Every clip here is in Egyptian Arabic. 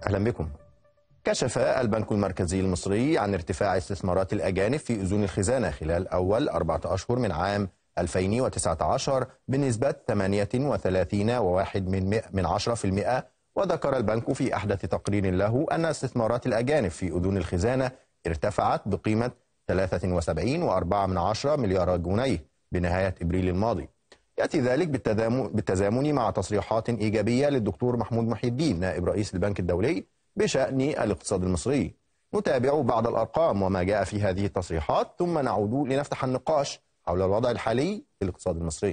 أهلا بكم كشف البنك المركزي المصري عن ارتفاع استثمارات الأجانب في أذون الخزانة خلال أول أربعة أشهر من عام 2019 بنسبة 38.1 من من 10% وذكر البنك في أحدث تقرير له أن استثمارات الأجانب في أذون الخزانة ارتفعت بقيمة 73.4 مليار جنيه بنهاية إبريل الماضي يأتي ذلك بالتزامن مع تصريحات إيجابية للدكتور محمود محي الدين نائب رئيس البنك الدولي بشأن الاقتصاد المصري نتابع بعض الأرقام وما جاء في هذه التصريحات ثم نعود لنفتح النقاش حول الوضع الحالي في الاقتصاد المصري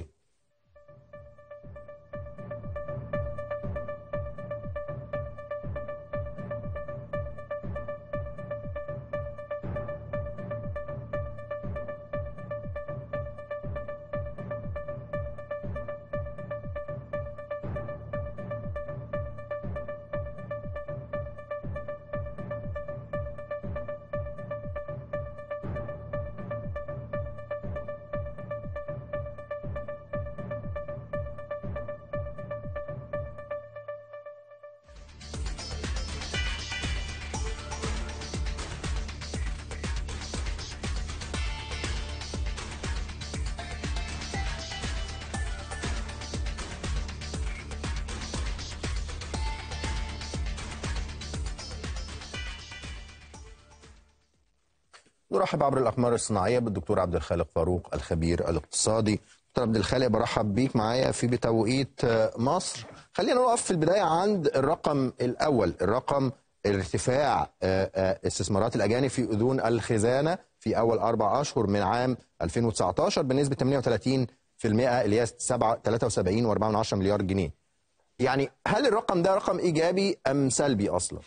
نرحب عبر الأقمار الصناعية بالدكتور عبد الخالق فاروق الخبير الاقتصادي دكتور عبد الخالق برحب بيك معايا في بتوقيت مصر خلينا نقف في البداية عند الرقم الأول الرقم ارتفاع استثمارات الأجانب في أذون الخزانة في أول أربع أشهر من عام 2019 بنسبة 38% اللي هي 73.4 مليار جنيه يعني هل الرقم ده رقم إيجابي أم سلبي أصلا؟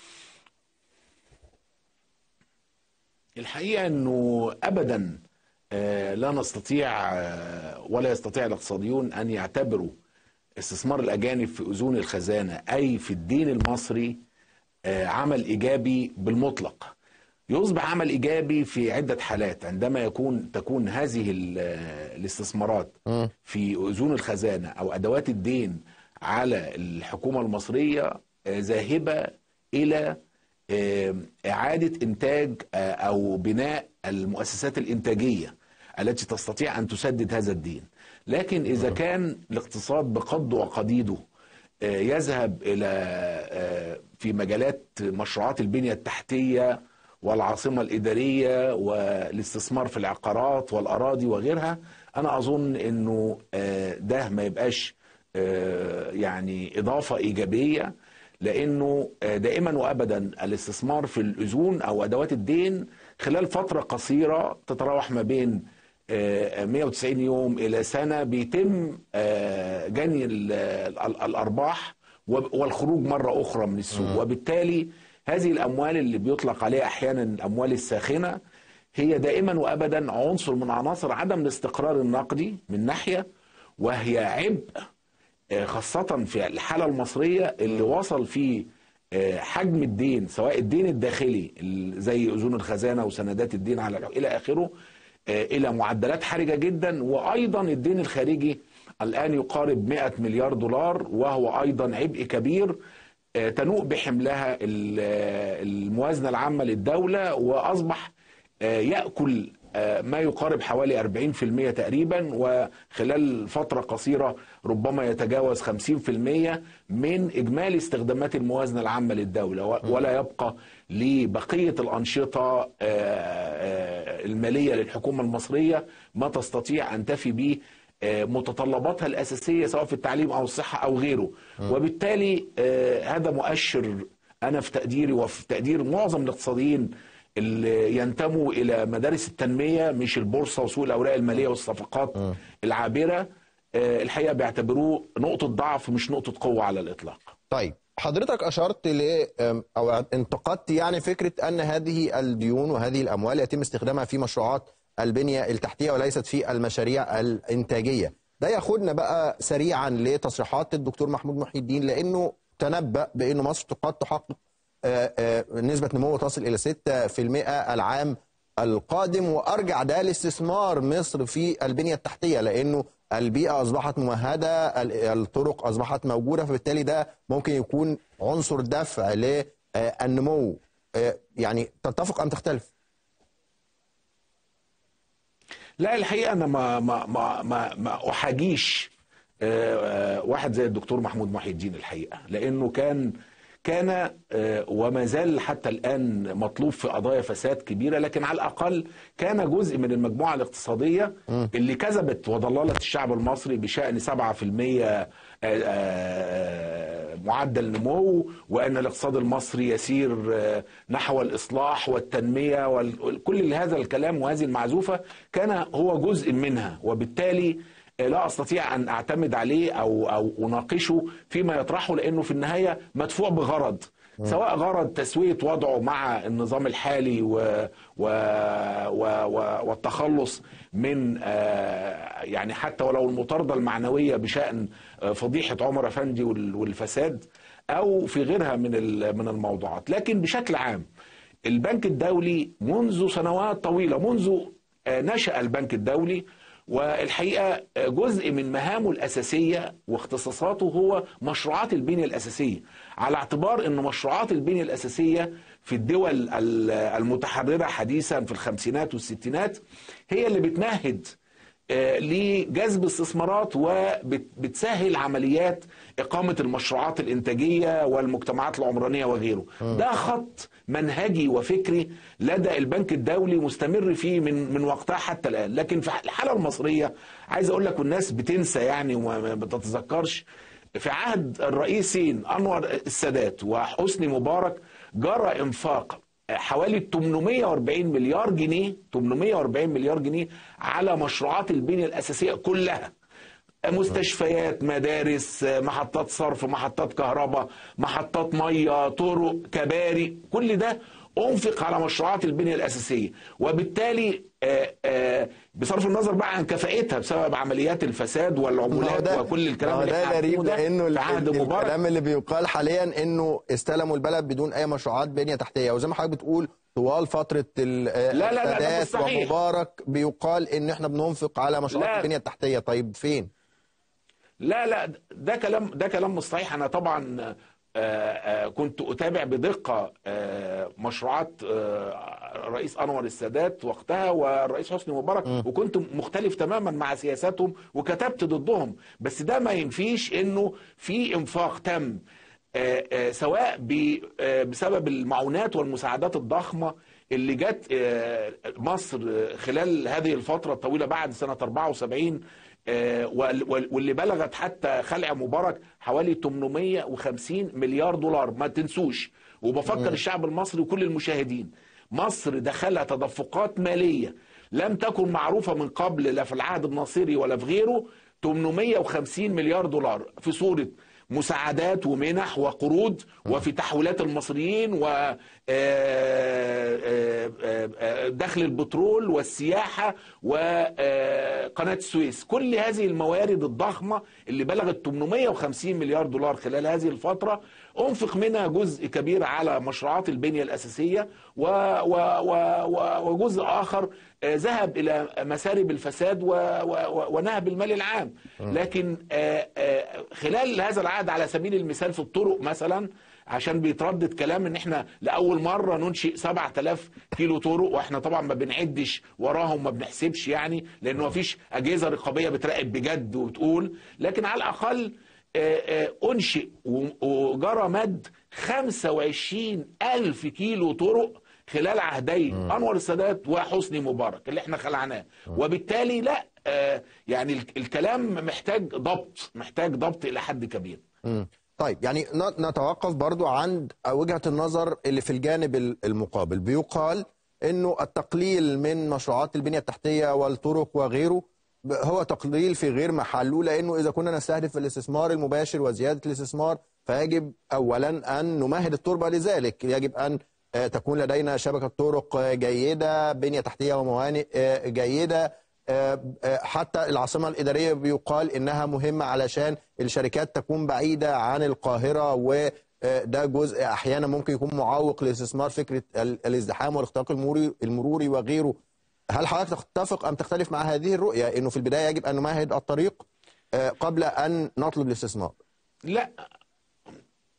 الحقيقة أنه أبدا لا نستطيع ولا يستطيع الاقتصاديون أن يعتبروا استثمار الأجانب في أذون الخزانة أي في الدين المصري عمل إيجابي بالمطلق يصبح عمل إيجابي في عدة حالات عندما يكون تكون هذه الاستثمارات في أذون الخزانة أو أدوات الدين على الحكومة المصرية ذاهبة إلى إعادة إنتاج أو بناء المؤسسات الإنتاجية التي تستطيع أن تسدد هذا الدين لكن إذا كان الاقتصاد بقد وقديده يذهب إلى في مجالات مشروعات البنية التحتية والعاصمة الإدارية والاستثمار في العقارات والأراضي وغيرها أنا أظن أنه ده ما يبقاش يعني إضافة إيجابية لانه دائما وابدا الاستثمار في الاذون او ادوات الدين خلال فتره قصيره تتراوح ما بين 190 يوم الى سنه بيتم جني الارباح والخروج مره اخرى من السوق وبالتالي هذه الاموال اللي بيطلق عليها احيانا الاموال الساخنه هي دائما وابدا عنصر من عناصر عدم الاستقرار النقدي من ناحيه وهي عبء خاصة في الحالة المصرية اللي وصل فيه حجم الدين سواء الدين الداخلي زي أذون الخزانة وسندات الدين على إلى آخره إلى معدلات حرجة جدا وأيضا الدين الخارجي الآن يقارب 100 مليار دولار وهو أيضا عبء كبير تنوء بحملها الموازنة العامة للدولة وأصبح يأكل ما يقارب حوالي 40% تقريبا وخلال فترة قصيرة ربما يتجاوز 50% من إجمالي استخدامات الموازنة العامة للدولة ولا يبقى لبقية الأنشطة المالية للحكومة المصرية ما تستطيع أن تفي به متطلباتها الأساسية سواء في التعليم أو الصحة أو غيره وبالتالي هذا مؤشر أنا في تقديري وفي تقدير معظم الاقتصاديين اللي ينتموا الى مدارس التنميه مش البورصه وسوق الاوراق الماليه والصفقات م. العابره الحقيقه بيعتبروه نقطه ضعف مش نقطه قوه على الاطلاق. طيب حضرتك اشرت ل او انتقدت يعني فكره ان هذه الديون وهذه الاموال يتم استخدامها في مشروعات البنيه التحتيه وليست في المشاريع الانتاجيه. ده ياخدنا بقى سريعا لتصريحات الدكتور محمود محي الدين لانه تنبأ بانه مصر قد تحقق نسبة نمو تصل إلى 6% العام القادم وأرجع ده لاستثمار مصر في البنية التحتية لأنه البيئة أصبحت ممهدة الطرق أصبحت موجودة فبالتالي ده ممكن يكون عنصر دفع آه، النمو آه، يعني تتفق ام تختلف؟ لا الحقيقه انا ما ما ما ما, ما احاجيش آه، آه، واحد زي الدكتور محمود محي الدين الحقيقه لانه كان كان آه، وما زال حتى الان مطلوب في قضايا فساد كبيره لكن على الاقل كان جزء من المجموعه الاقتصاديه اللي كذبت وضللت الشعب المصري بشان 7% آه، آه، معدل نمو وان الاقتصاد المصري يسير آه، نحو الاصلاح والتنميه وكل هذا الكلام وهذه المعزوفه كان هو جزء منها وبالتالي لا استطيع ان اعتمد عليه او او اناقشه فيما يطرحه لانه في النهايه مدفوع بغرض سواء غرض تسويه وضعه مع النظام الحالي و و و و والتخلص من آه، يعني حتى ولو المطارده المعنويه بشان آه، فضيحه عمر افندي وال- والفساد او في غيرها من ال- من الموضوعات لكن بشكل عام البنك الدولي منذ سنوات طويله منذ آه، نشا البنك الدولي والحقيقه جزء من مهامه الاساسيه واختصاصاته هو مشروعات البنيه الاساسيه على اعتبار ان مشروعات البنيه الاساسيه في الدول ال- المتحرره حديثا في الخمسينات والستينات هي اللي بتمهد آه، لجذب استثمارات وبتسهل عمليات إقامة المشروعات الإنتاجية والمجتمعات العمرانية وغيره ده خط منهجي وفكري لدى البنك الدولي مستمر فيه من من وقتها حتى الآن لكن في الحالة المصرية عايز أقول لك والناس بتنسى يعني وما بتتذكرش في عهد الرئيسين أنور السادات وحسني مبارك جرى إنفاق حوالي 840 مليار جنيه 840 مليار جنيه على مشروعات البنية الأساسية كلها مستشفيات مدارس محطات صرف محطات كهرباء محطات مية طرق كباري كل ده أنفق على مشروعات البنية الأساسية وبالتالي آه، آه، بصرف النظر بقى عن كفاءتها بسبب عمليات الفساد ما هو والعمولات ده- وكل الكلام ما هو اللي ده احنا عارفينه غريب ده لانه ال- في عهد ال- مبارك الكلام اللي بيقال حاليا انه استلموا البلد بدون اي مشروعات بنيه تحتيه وزي ما حضرتك بتقول طوال فتره ال- آه، لا، لا، لا، ده مش السادات صحيح. ومبارك بيقال ان احنا بننفق على مشروعات لا. البنيه التحتيه طيب فين؟ لا لا ده كلام ده كلام مش صحيح انا طبعا آه، آه، كنت اتابع بدقه آه، مشروعات آه، الرئيس انور السادات وقتها والرئيس حسني مبارك وكنت مختلف تماما مع سياساتهم وكتبت ضدهم بس ده ما ينفيش انه في انفاق تم آه، آه، سواء ب- آه، بسبب المعونات والمساعدات الضخمه اللي جت آه، مصر آه، خلال هذه الفتره الطويله بعد سنه 74 آه، وال- وال- واللي بلغت حتى خلع مبارك حوالي 850 مليار دولار ما تنسوش وبفكر الشعب المصري وكل المشاهدين مصر دخلها تدفقات ماليه لم تكن معروفه من قبل لا في العهد الناصري ولا في غيره 850 مليار دولار في صوره مساعدات ومنح وقروض وفي تحويلات المصريين و آه، آه، آه، آه، دخل البترول والسياحة وقناة السويس كل هذه الموارد الضخمة اللي بلغت 850 مليار دولار خلال هذه الفترة أنفق منها جزء كبير على مشروعات البنية الأساسية و و و و وجزء آخر آه، ذهب إلى مسارب الفساد و و ونهب المال العام لكن آه، آه، خلال هذا العهد على سبيل المثال في الطرق مثلا عشان بيتردد كلام ان احنا لاول مره ننشئ 7000 كيلو طرق واحنا طبعا ما بنعدش وراهم ما بنحسبش يعني لانه ما فيش اجهزه رقابيه بتراقب بجد وتقول لكن على الاقل آه، آه، انشئ و- وجرى مد 25 الف كيلو طرق خلال عهدي انور السادات وحسني مبارك اللي احنا خلعناه وبالتالي لا آه، يعني ال- الكلام محتاج ضبط محتاج ضبط الى حد كبير مم. طيب يعني ن- نتوقف برضو عند وجهة النظر اللي في الجانب ال- المقابل بيقال انه التقليل من مشروعات البنية التحتية والطرق وغيره ب- هو تقليل في غير محله لانه اذا كنا نستهدف الاستثمار المباشر وزيادة الاستثمار فيجب اولا ان نمهد التربة لذلك يجب ان آه، تكون لدينا شبكة طرق آه، جيدة بنية تحتية وموانئ آه، جيدة آه، آه، حتى العاصمة الإدارية بيقال إنها مهمة علشان الشركات تكون بعيدة عن القاهرة وده جزء أحيانا ممكن يكون معوق لاستثمار فكرة ال- الازدحام والاختراق المروري المروري وغيره هل حضرتك تتفق أم تختلف مع هذه الرؤية إنه في البداية يجب أن نمهد الطريق آه، قبل أن نطلب الاستثمار لا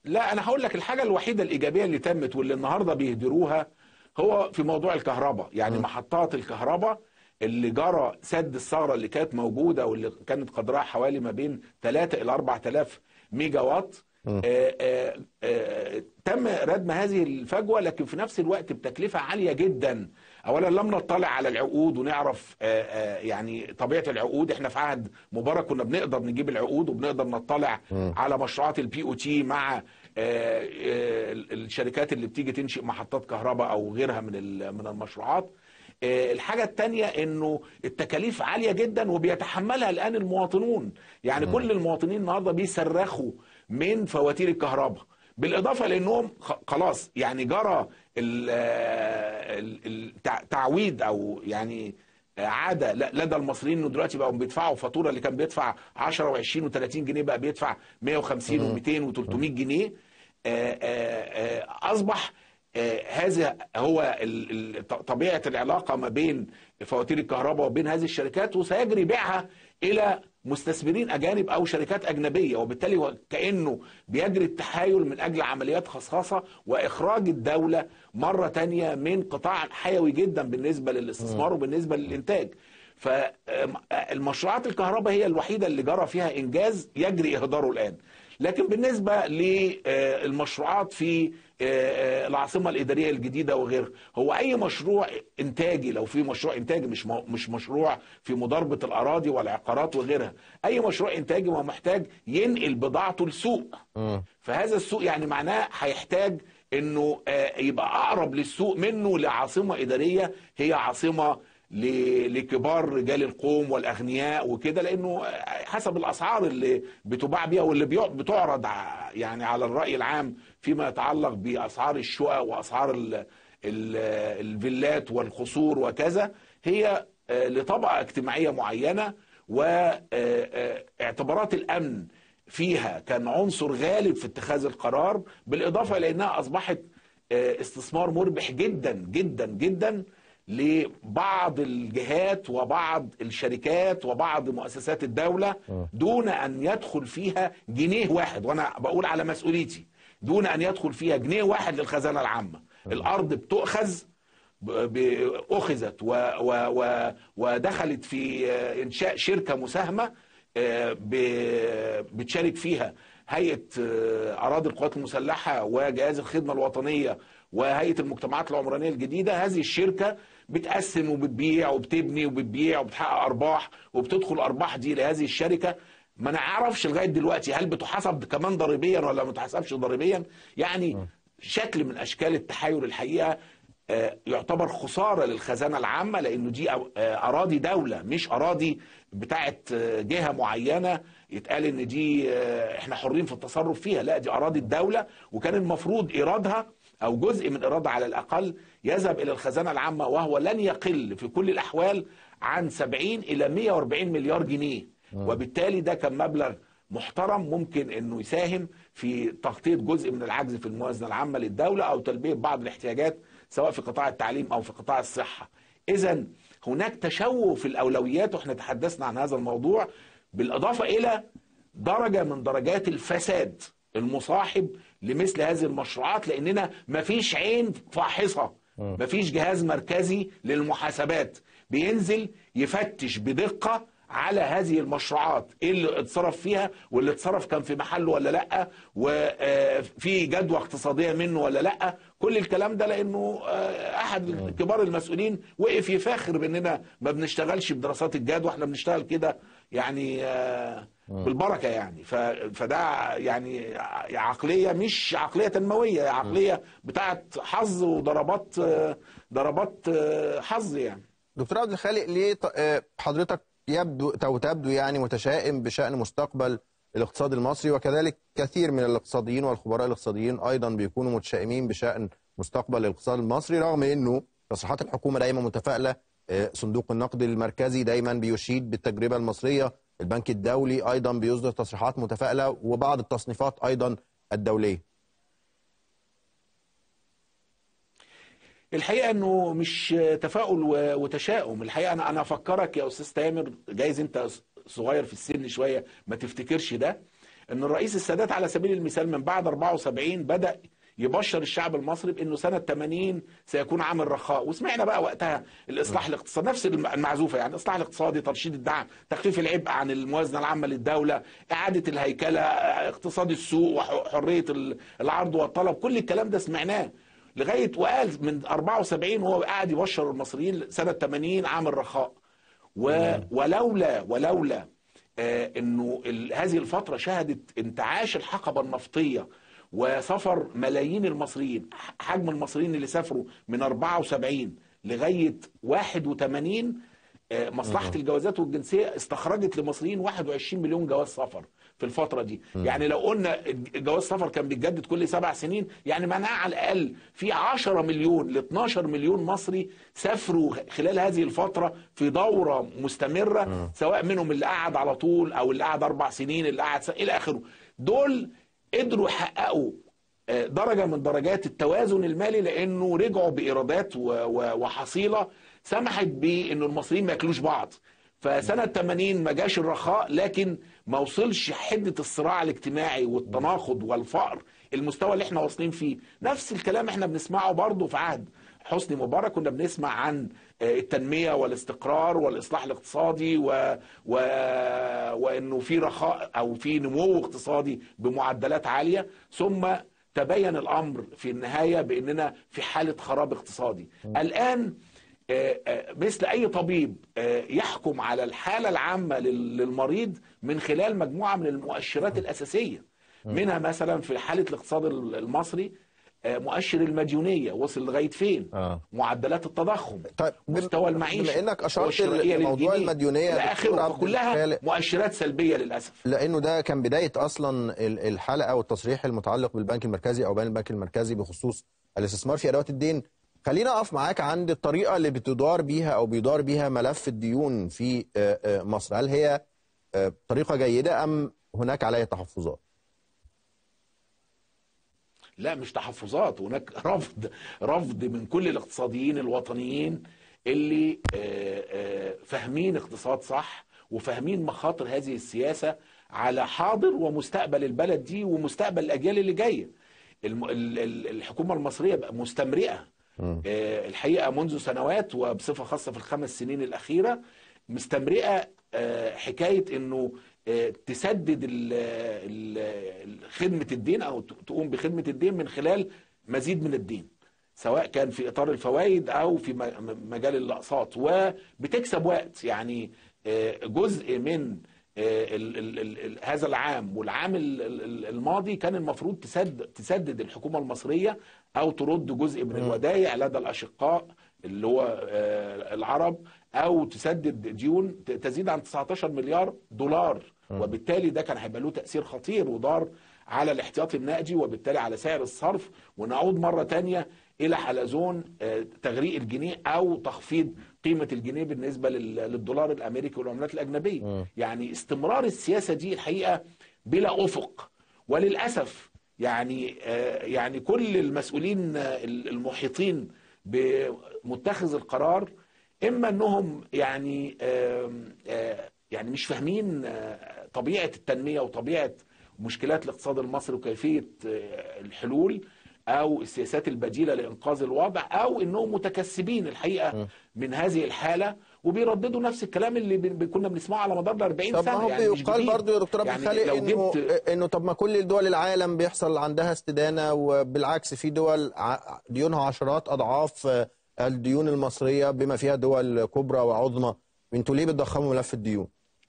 لا انا هقول لك الحاجه الوحيده الايجابيه اللي تمت واللي النهارده بيهدروها هو في موضوع الكهرباء يعني محطات الكهرباء اللي جرى سد الثغره اللي كانت موجوده واللي كانت قدرها حوالي ما بين 3 الى 4000 ميجا وات آه، آه، آه، تم ردم هذه الفجوه لكن في نفس الوقت بتكلفه عاليه جدا اولا لم نطلع على العقود ونعرف آه، آه، يعني طبيعه العقود احنا في عهد مبارك كنا بنقدر نجيب العقود وبنقدر نطلع على مشروعات البي او تي مع آه، آه، الشركات اللي بتيجي تنشئ محطات كهرباء او غيرها من ال- من المشروعات آه، الحاجة التانية انه التكاليف عالية جدا وبيتحملها الان المواطنون يعني كل المواطنين النهاردة بيصرخوا من فواتير الكهرباء بالاضافة لانهم خ- خلاص يعني جرى ال- آه، ال- التع- تعويد او يعني عاده ل- لدى المصريين انه دلوقتي بقوا بيدفعوا فاتوره اللي كان بيدفع 10 و20 و30 جنيه بقى بيدفع 150 و200 و300 جنيه آه، آه، آه، اصبح آه، هذا هو ال- ال- ط- طبيعه العلاقه ما بين فواتير الكهرباء وبين هذه الشركات وسيجري بيعها الى مستثمرين اجانب او شركات اجنبيه وبالتالي هو كانه بيجري التحايل من اجل عمليات خصخصه واخراج الدوله مره تانية من قطاع حيوي جدا بالنسبه للاستثمار وبالنسبه للانتاج فالمشروعات الكهرباء هي الوحيده اللي جرى فيها انجاز يجري اهداره الان لكن بالنسبه للمشروعات في آه، العاصمه الاداريه الجديده وغيرها هو اي مشروع انتاجي لو في مشروع انتاجي مش مو- مش مشروع في مضاربه الاراضي والعقارات وغيرها اي مشروع انتاجي هو محتاج ينقل بضاعته لسوق فهذا السوق يعني معناه هيحتاج انه آه، يبقى اقرب للسوق منه لعاصمه اداريه هي عاصمه ل- لكبار رجال القوم والاغنياء وكده لانه حسب الاسعار اللي بتباع بيها واللي بيع- بتعرض ع- يعني على الراي العام فيما يتعلق باسعار الشقق واسعار ال- ال- الفيلات والقصور وكذا هي آه، لطبقه اجتماعيه معينه واعتبارات الامن فيها كان عنصر غالب في اتخاذ القرار بالاضافه الى انها اصبحت آه، استثمار مربح جدا جدا جدا لبعض الجهات وبعض الشركات وبعض مؤسسات الدولة دون أن يدخل فيها جنيه واحد وأنا بقول على مسؤوليتي دون أن يدخل فيها جنيه واحد للخزانة العامة الأرض بتؤخذ ب- ب- أخذت و و و ودخلت في آه، إنشاء شركة مساهمة آه، ب- بتشارك فيها هيئة آه، أراضي القوات المسلحة وجهاز الخدمة الوطنية وهيئة المجتمعات العمرانية الجديدة هذه الشركة بتقسم وبتبيع وبتبني وبتبيع وبتحقق أرباح وبتدخل أرباح دي لهذه الشركة ما نعرفش لغاية دلوقتي هل بتحسب كمان ضريبيا ولا ما تحسبش ضريبيا يعني شكل من أشكال التحايل الحقيقة آه، يعتبر خسارة للخزانة العامة لأنه دي أو- آه، أراضي دولة مش أراضي بتاعت آه، جهة معينة يتقال إن دي آه، إحنا حرين في التصرف فيها لا دي أراضي الدولة وكان المفروض إيرادها أو جزء من إيرادها على الأقل يذهب إلى الخزانة العامة وهو لن يقل في كل الأحوال عن 70 إلى 140 مليار جنيه وبالتالي ده كان مبلغ محترم ممكن انه يساهم في تغطيه جزء من العجز في الموازنه العامه للدوله او تلبيه بعض الاحتياجات سواء في قطاع التعليم او في قطاع الصحه. اذا هناك تشوه في الاولويات واحنا تحدثنا عن هذا الموضوع بالاضافه الى درجه من درجات الفساد المصاحب لمثل هذه المشروعات لاننا مفيش عين فاحصه مفيش جهاز مركزي للمحاسبات بينزل يفتش بدقه على هذه المشروعات ايه اللي اتصرف فيها واللي اتصرف كان في محله ولا لا وفي جدوى اقتصاديه منه ولا لا كل الكلام ده لانه آه، احد كبار المسؤولين وقف يفاخر باننا ما بنشتغلش بدراسات الجدوى احنا بنشتغل كده يعني آه، بالبركه يعني ف- فده يعني عقليه مش عقليه تنمويه عقليه بتاعت حظ وضربات آه، ضربات آه، حظ يعني دكتور عبد الخالق ليه ط- آه، حضرتك يبدو او تبدو يعني متشائم بشان مستقبل الاقتصاد المصري وكذلك كثير من الاقتصاديين والخبراء الاقتصاديين ايضا بيكونوا متشائمين بشان مستقبل الاقتصاد المصري رغم انه تصريحات الحكومه دايما متفائله آه، صندوق النقد المركزي دايما بيشيد بالتجربه المصريه البنك الدولي ايضا بيصدر تصريحات متفائله وبعض التصنيفات ايضا الدوليه الحقيقه انه مش تفاؤل و- وتشاؤم الحقيقه انا انا افكرك يا استاذ تامر جايز انت صغير في السن شويه ما تفتكرش ده ان الرئيس السادات على سبيل المثال من بعد 74 بدا يبشر الشعب المصري بانه سنه 80 سيكون عام الرخاء وسمعنا بقى وقتها الاصلاح الاقتصادي نفس الم- المعزوفه يعني الاصلاح الاقتصادي ترشيد الدعم تخفيف العبء عن الموازنه العامه للدوله اعاده الهيكله اقتصاد السوق وحريه ال- العرض والطلب كل الكلام ده سمعناه لغايه وقال من 74 وهو قاعد يبشر المصريين سنه 80 عام الرخاء و ولولا ولولا آه، انه ال- هذه الفتره شهدت انتعاش الحقبه النفطيه وسفر ملايين المصريين ح- حجم المصريين اللي سافروا من 74 لغايه 81 آه، مصلحه الجوازات والجنسيه استخرجت لمصريين 21 مليون جواز سفر في الفتره دي يعني لو قلنا جواز سفر كان بيتجدد كل سبع سنين يعني معناها على الاقل في 10 مليون ل 12 مليون مصري سافروا خلال هذه الفتره في دوره مستمره سواء منهم اللي قعد على طول او اللي قعد اربع سنين اللي قعد سنة الى اخره دول قدروا يحققوا آه، درجه من درجات التوازن المالي لانه رجعوا بايرادات و- و- وحصيله سمحت بان المصريين ما ياكلوش بعض فسنه 80 ما جاش الرخاء لكن ما وصلش حده الصراع الاجتماعي والتناقض والفقر المستوى اللي احنا واصلين فيه نفس الكلام احنا بنسمعه برضه في عهد حسني مبارك كنا بنسمع عن آه، التنميه والاستقرار والاصلاح الاقتصادي و... و... وانه في رخاء او في نمو اقتصادي بمعدلات عاليه ثم تبين الامر في النهايه باننا في حاله خراب اقتصادي الان آه، آه، مثل اي طبيب آه، يحكم على الحاله العامه لل- للمريض من خلال مجموعه من المؤشرات الاساسيه منها مثلا في حاله الاقتصاد المصري آه، مؤشر المديونيه وصل لغايه فين آه. معدلات التضخم طيب بم- مستوى المعيشه بما انك اشرت والشرائية لموضوع للجنيه، المديونيه الى دكتور اخره عبد فكلها الخالق، مؤشرات سلبيه للاسف لانه ده كان بدايه اصلا ال- الحلقه والتصريح المتعلق بالبنك المركزي او بيان البنك المركزي بخصوص الاستثمار في ادوات الدين خلينا اقف معاك عند الطريقه اللي بتدار بيها او بيدار بيها ملف الديون في آه، آه، مصر هل هي آه، طريقه جيده ام هناك عليها تحفظات لا مش تحفظات هناك رفض رفض من كل الاقتصاديين الوطنيين اللي آه، آه، فاهمين اقتصاد صح وفاهمين مخاطر هذه السياسة على حاضر ومستقبل البلد دي ومستقبل الأجيال اللي جاية الم- ال- ال- الحكومة المصرية بقى مستمرئة آه، الحقيقة منذ سنوات وبصفة خاصة في الخمس سنين الأخيرة مستمرئة آه، حكاية أنه آه، تسدد ال- ال- خدمة الدين أو ت- تقوم بخدمة الدين من خلال مزيد من الدين سواء كان في إطار الفوائد أو في م- م- مجال الأقساط وبتكسب وقت يعني آه، جزء من آه، ال- ال- ال- ال- هذا العام والعام ال- ال- الماضي كان المفروض تسدد تسدد الحكومه المصريه او ترد جزء من الودائع لدى الاشقاء اللي هو آه، العرب او تسدد ديون ت- تزيد عن 19 مليار دولار وبالتالي ده كان هيبقى له تاثير خطير وضار على الاحتياطي النقدي وبالتالي على سعر الصرف ونعود مره تانية الى حلزون آه، تغريق الجنيه او تخفيض قيمه الجنيه بالنسبه لل- للدولار الامريكي والعملات الاجنبيه يعني استمرار السياسه دي الحقيقه بلا افق وللاسف يعني آه، يعني كل المسؤولين آه، المحيطين بمتخذ القرار اما انهم يعني آم، آه، يعني مش فاهمين آه، طبيعه التنميه وطبيعه مشكلات الاقتصاد المصري وكيفيه آه، الحلول او السياسات البديله لانقاذ الوضع او انهم متكسبين الحقيقه من هذه الحاله وبيرددوا نفس الكلام اللي بن- كنا بنسمعه على مدار ال 40 طب سنه ما هو يعني مش بيقال جديد. برضو يا دكتور عبد يعني الخالق لو انه جبت انه طب ما كل دول العالم بيحصل عندها استدانه وبالعكس في دول ع- ديونها عشرات اضعاف آه، الديون المصريه بما فيها دول كبرى وعظمى انتوا ليه بتضخموا ملف الديون؟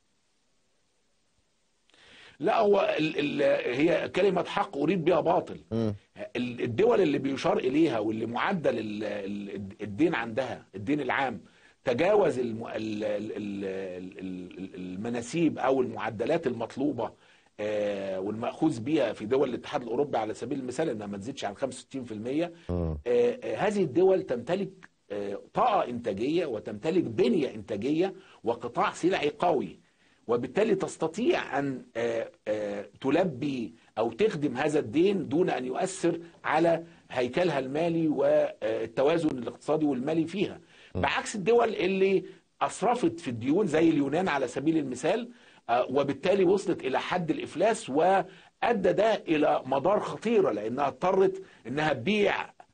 لا هو ال ال هي كلمة حق أريد بها باطل ال- الدول اللي بيشار إليها واللي معدل ال- ال- الدين عندها الدين العام تجاوز الم- ال- ال- ال- ال- المناسيب أو المعدلات المطلوبة آه، والمأخوذ بها في دول الاتحاد الأوروبي على سبيل المثال إنها ما تزيدش عن 65% آه، آه، هذه الدول تمتلك آه، طاقة إنتاجية وتمتلك بنية إنتاجية وقطاع سلعي قوي وبالتالي تستطيع ان آه، آه، تلبي او تخدم هذا الدين دون ان يؤثر على هيكلها المالي والتوازن الاقتصادي والمالي فيها بعكس الدول اللي اسرفت في الديون زي اليونان على سبيل المثال آه، وبالتالي وصلت الى حد الافلاس وادى ده الى مدار خطيره لانها اضطرت انها تبيع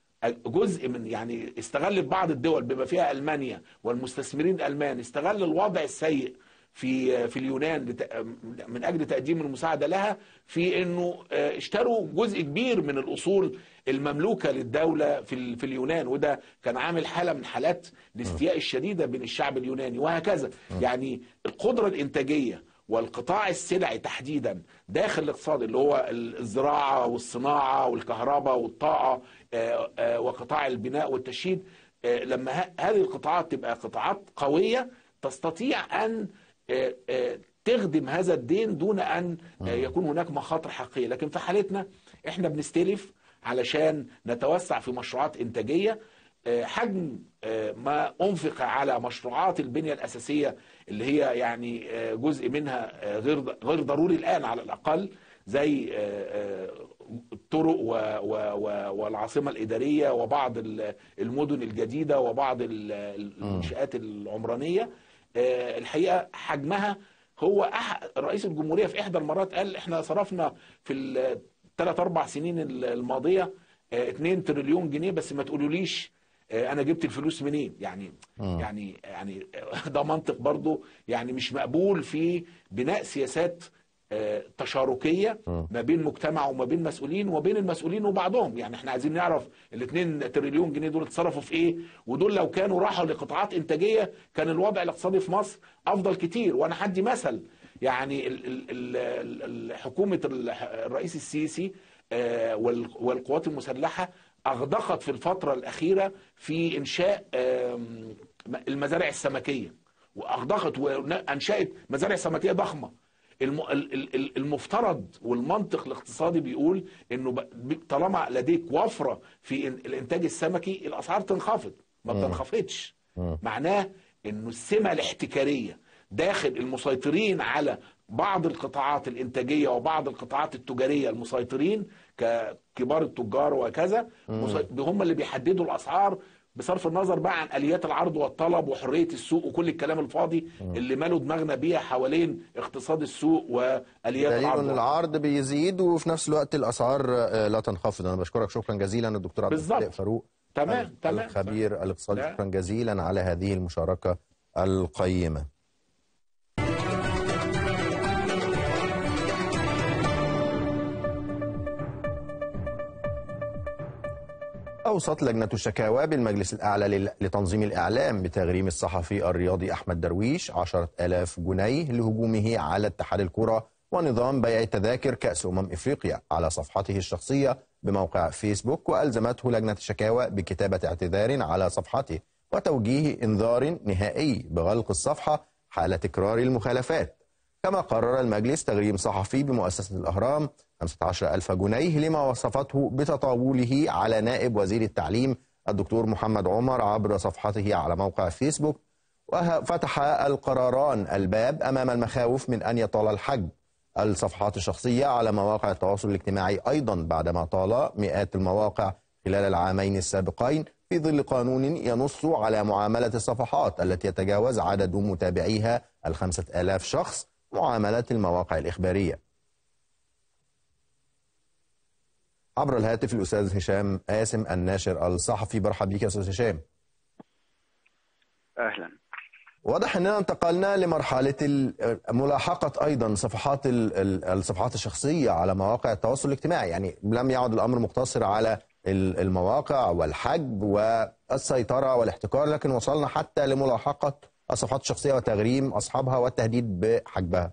جزء من يعني استغلت بعض الدول بما فيها المانيا والمستثمرين الالمان استغل الوضع السيء في في اليونان لت- من اجل تقديم المساعده لها في انه آه، اشتروا جزء كبير من الاصول المملوكه للدوله في ال- في اليونان وده كان عامل حاله من حالات الاستياء الشديده بين الشعب اليوناني وهكذا يعني القدره الانتاجيه والقطاع السلعي تحديدا داخل الاقتصاد اللي هو الزراعه والصناعه والكهرباء والطاقه آه، آه، وقطاع البناء والتشييد آه، لما ه- هذه القطاعات تبقى قطاعات قويه تستطيع ان آه، آه، تخدم هذا الدين دون ان آه، يكون هناك مخاطر حقيقيه لكن في حالتنا احنا بنستلف علشان نتوسع في مشروعات انتاجيه آه، حجم آه، ما انفق على مشروعات البنيه الاساسيه اللي هي يعني آه، جزء منها آه، غير غير ضروري الان على الاقل زي آه، آه، الطرق و- و- و- والعاصمه الاداريه وبعض ال- المدن الجديده وبعض ال- المنشات العمرانيه آه، الحقيقه حجمها هو أح- رئيس الجمهوريه في احدى المرات قال احنا صرفنا في الثلاث اربع سنين الماضيه 2 تريليون جنيه بس ما تقولوليش آه، انا جبت الفلوس منين يعني يعني يعني ده منطق برضو يعني مش مقبول في بناء سياسات آه، تشاركيه ما بين مجتمع وما بين مسؤولين وما بين المسؤولين وبعضهم يعني احنا عايزين نعرف ال 2 تريليون جنيه دول اتصرفوا في ايه ودول لو كانوا راحوا لقطاعات انتاجيه كان الوضع الاقتصادي في مصر افضل كتير وانا هدي مثل يعني ال- ال- ال- ال- حكومه ال- الرئيس السيسي آه، وال- والقوات المسلحه اغدقت في الفتره الاخيره في انشاء آم، المزارع السمكيه واغدقت وانشات مزارع سمكيه ضخمه الم- ال- ال- ال- المفترض والمنطق الاقتصادي بيقول انه ب- ب- طالما لديك وفره في إن- الانتاج السمكي الاسعار تنخفض ما بتنخفضش معناه انه السمه الاحتكاريه داخل المسيطرين على بعض القطاعات الانتاجيه وبعض القطاعات التجاريه المسيطرين ككبار التجار وكذا مسي- هم اللي بيحددوا الاسعار بصرف النظر بقى عن اليات العرض والطلب وحريه السوق وكل الكلام الفاضي اللي ماله دماغنا بيها حوالين اقتصاد السوق واليات دليل العرض ان العرض بيزيد وفي نفس الوقت الاسعار آه، لا تنخفض انا بشكرك شكرا جزيلا الدكتور عبد بالظبط. الخالق فاروق تمام ال- تمام الخبير الاقتصادي لا. شكرا جزيلا على هذه المشاركه القيمه أوصت لجنة الشكاوى بالمجلس الأعلى لل- لتنظيم الإعلام بتغريم الصحفي الرياضي أحمد درويش عشرة ألاف جنيه لهجومه على اتحاد الكرة ونظام بيع تذاكر كأس أمم إفريقيا على صفحته الشخصية بموقع فيسبوك وألزمته لجنة الشكاوى بكتابة اعتذار على صفحته وتوجيه إنذار نهائي بغلق الصفحة حال تكرار المخالفات كما قرر المجلس تغريم صحفي بمؤسسة الأهرام 15 ألف جنيه لما وصفته بتطاوله على نائب وزير التعليم الدكتور محمد عمر عبر صفحته على موقع فيسبوك وفتح القراران الباب أمام المخاوف من أن يطال الحجب الصفحات الشخصية على مواقع التواصل الاجتماعي أيضا بعدما طال مئات المواقع خلال العامين السابقين في ظل قانون ينص على معاملة الصفحات التي يتجاوز عدد متابعيها الخمسة آلاف شخص معاملة المواقع الإخبارية عبر الهاتف الأستاذ هشام قاسم الناشر الصحفي برحب بك يا أستاذ هشام اهلا واضح اننا انتقلنا لمرحله ال- ملاحقه ايضا صفحات ال- ال- الصفحات الشخصيه على مواقع التواصل الاجتماعي يعني لم يعد الامر مقتصر على ال- المواقع والحجب والسيطره والاحتكار لكن وصلنا حتى لملاحقه الصفحات الشخصيه وتغريم اصحابها والتهديد بحجبها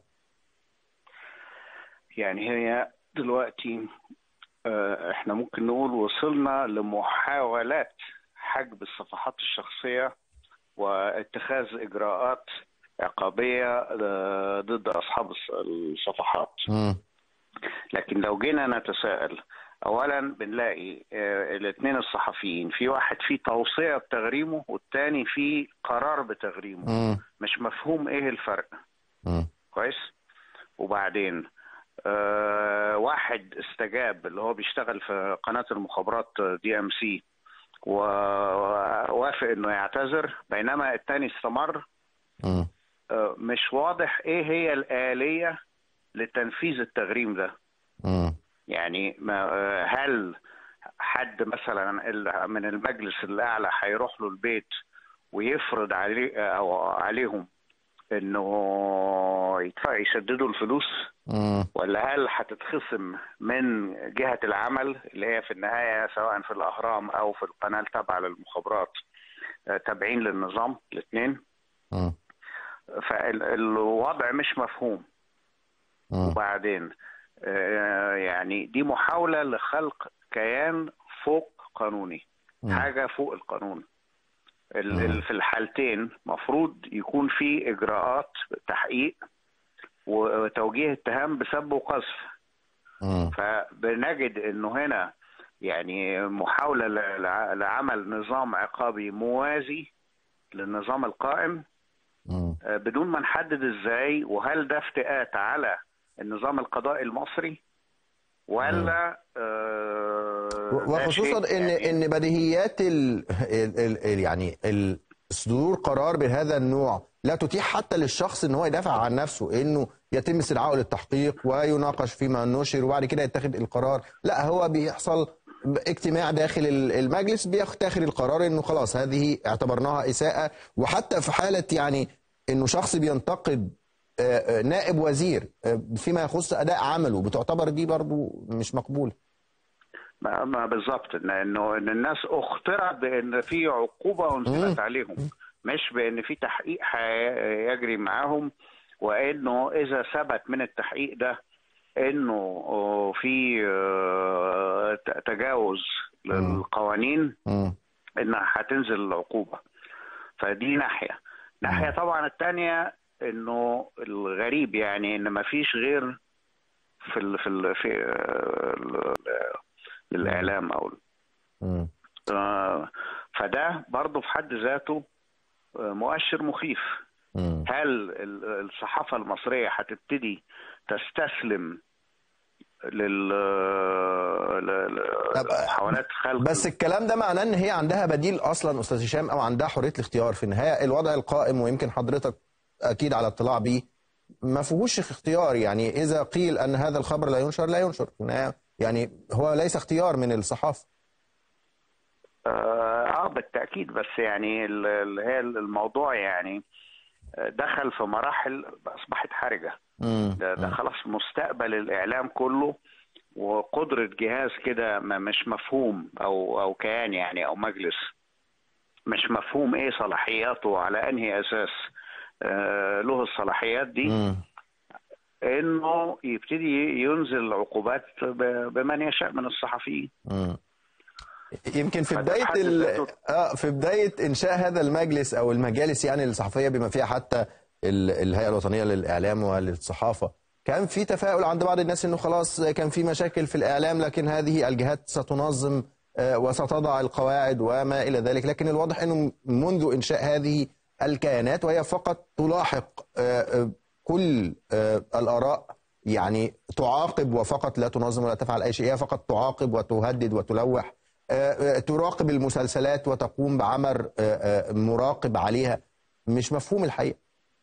يعني هي دلوقتي آه، احنا ممكن نقول وصلنا لمحاولات حجب الصفحات الشخصية واتخاذ اجراءات عقابية آه، ضد اصحاب الص- الصفحات مم. لكن لو جينا نتساءل اولا بنلاقي الاثنين الصحفيين في واحد فيه توصية بتغريمه والتاني فيه قرار بتغريمه مم. مش مفهوم ايه الفرق مم. كويس وبعدين آه واحد استجاب اللي هو بيشتغل في قناة المخابرات دي ام سي ووافق انه يعتذر بينما التاني استمر مم. آه، مش واضح ايه هي الآلية لتنفيذ التغريم ده مم. يعني ما آه، هل حد مثلا ال- من المجلس الاعلى هيروح له البيت ويفرض عليه او عليهم انه يدفع يسددوا الفلوس مم. ولا هل هتتخصم من جهة العمل اللي هي في النهاية سواء في الأهرام أو في القناة التابعة للمخابرات آه، تابعين للنظام الاثنين مم. فالوضع مش مفهوم مم. وبعدين آه، يعني دي محاولة لخلق كيان فوق قانوني مم. حاجة فوق القانون ال- مم. ال- في الحالتين مفروض يكون في إجراءات تحقيق وتوجيه اتهام بسب وقذف مم. فبنجد انه هنا يعني محاوله ل- لع- لعمل نظام عقابي موازي للنظام القائم مم. آه، بدون ما نحدد ازاي وهل ده افتئات على النظام القضائي المصري ولا آه، ده وخصوصا شيء ان يعني ان بديهيات ال ال ال ال يعني ال صدور قرار بهذا النوع لا تتيح حتى للشخص ان هو يدافع عن نفسه انه يتم استدعائه للتحقيق ويناقش فيما نشر وبعد كده يتخذ القرار لا هو بيحصل اجتماع داخل ال- المجلس بيتخذ القرار انه خلاص هذه اعتبرناها اساءه وحتى في حاله يعني انه شخص بينتقد آه، آه، نائب وزير آه، فيما يخص اداء عمله بتعتبر دي برضو مش مقبوله ما ما بالظبط إن- انه ان الناس اخترعت بان في عقوبه انزلت عليهم مش بان في تحقيق هيجري معاهم وانه اذا ثبت من التحقيق ده انه آه، في آه، ت- تجاوز للقوانين مم. انها هتنزل العقوبه فدي ناحيه ناحيه طبعا الثانيه انه الغريب يعني ان ما فيش غير في ال في ال في آه، ال- الاعلام او مم. آه، فده برضه في حد ذاته آه، مؤشر مخيف مم. هل ال- الصحافه المصريه هتبتدي تستسلم لل ل- طب، لمحاولات خلق بس الكلام ده معناه ان هي عندها بديل اصلا استاذ هشام او عندها حريه الاختيار في النهايه الوضع القائم ويمكن حضرتك اكيد على اطلاع بيه ما فيهوش اختيار يعني اذا قيل ان هذا الخبر لا ينشر لا ينشر في النهايه يعني هو ليس اختيار من الصحافه اه آه، بالتاكيد بس يعني ال- ال- هي الموضوع يعني آه، دخل في مراحل اصبحت حرجه مم. ده, ده خلاص مستقبل الاعلام كله وقدره جهاز كده ما- مش مفهوم او او كيان يعني او مجلس مش مفهوم ايه صلاحياته على انهي اساس آه له الصلاحيات دي مم. انه يبتدي ينزل العقوبات ب- بمن يشاء من الصحفيين مم. يمكن في فده بدايه بحد ال... ذاته- اه في بدايه انشاء هذا المجلس او المجالس يعني الصحفيه بما فيها حتى ال- الهيئه الوطنيه للاعلام وللصحافه كان في تفاؤل عند بعض الناس انه خلاص كان في مشاكل في الاعلام لكن هذه الجهات ستنظم آه، وستضع القواعد وما الى ذلك لكن الواضح انه منذ انشاء هذه الكيانات وهي فقط تلاحق آه، آه، كل آه، الاراء يعني تعاقب وفقط لا تنظم ولا تفعل اي شيء هي فقط تعاقب وتهدد وتلوح آه، آه، تراقب المسلسلات وتقوم بعمل آه، آه، مراقب عليها مش مفهوم الحقيقه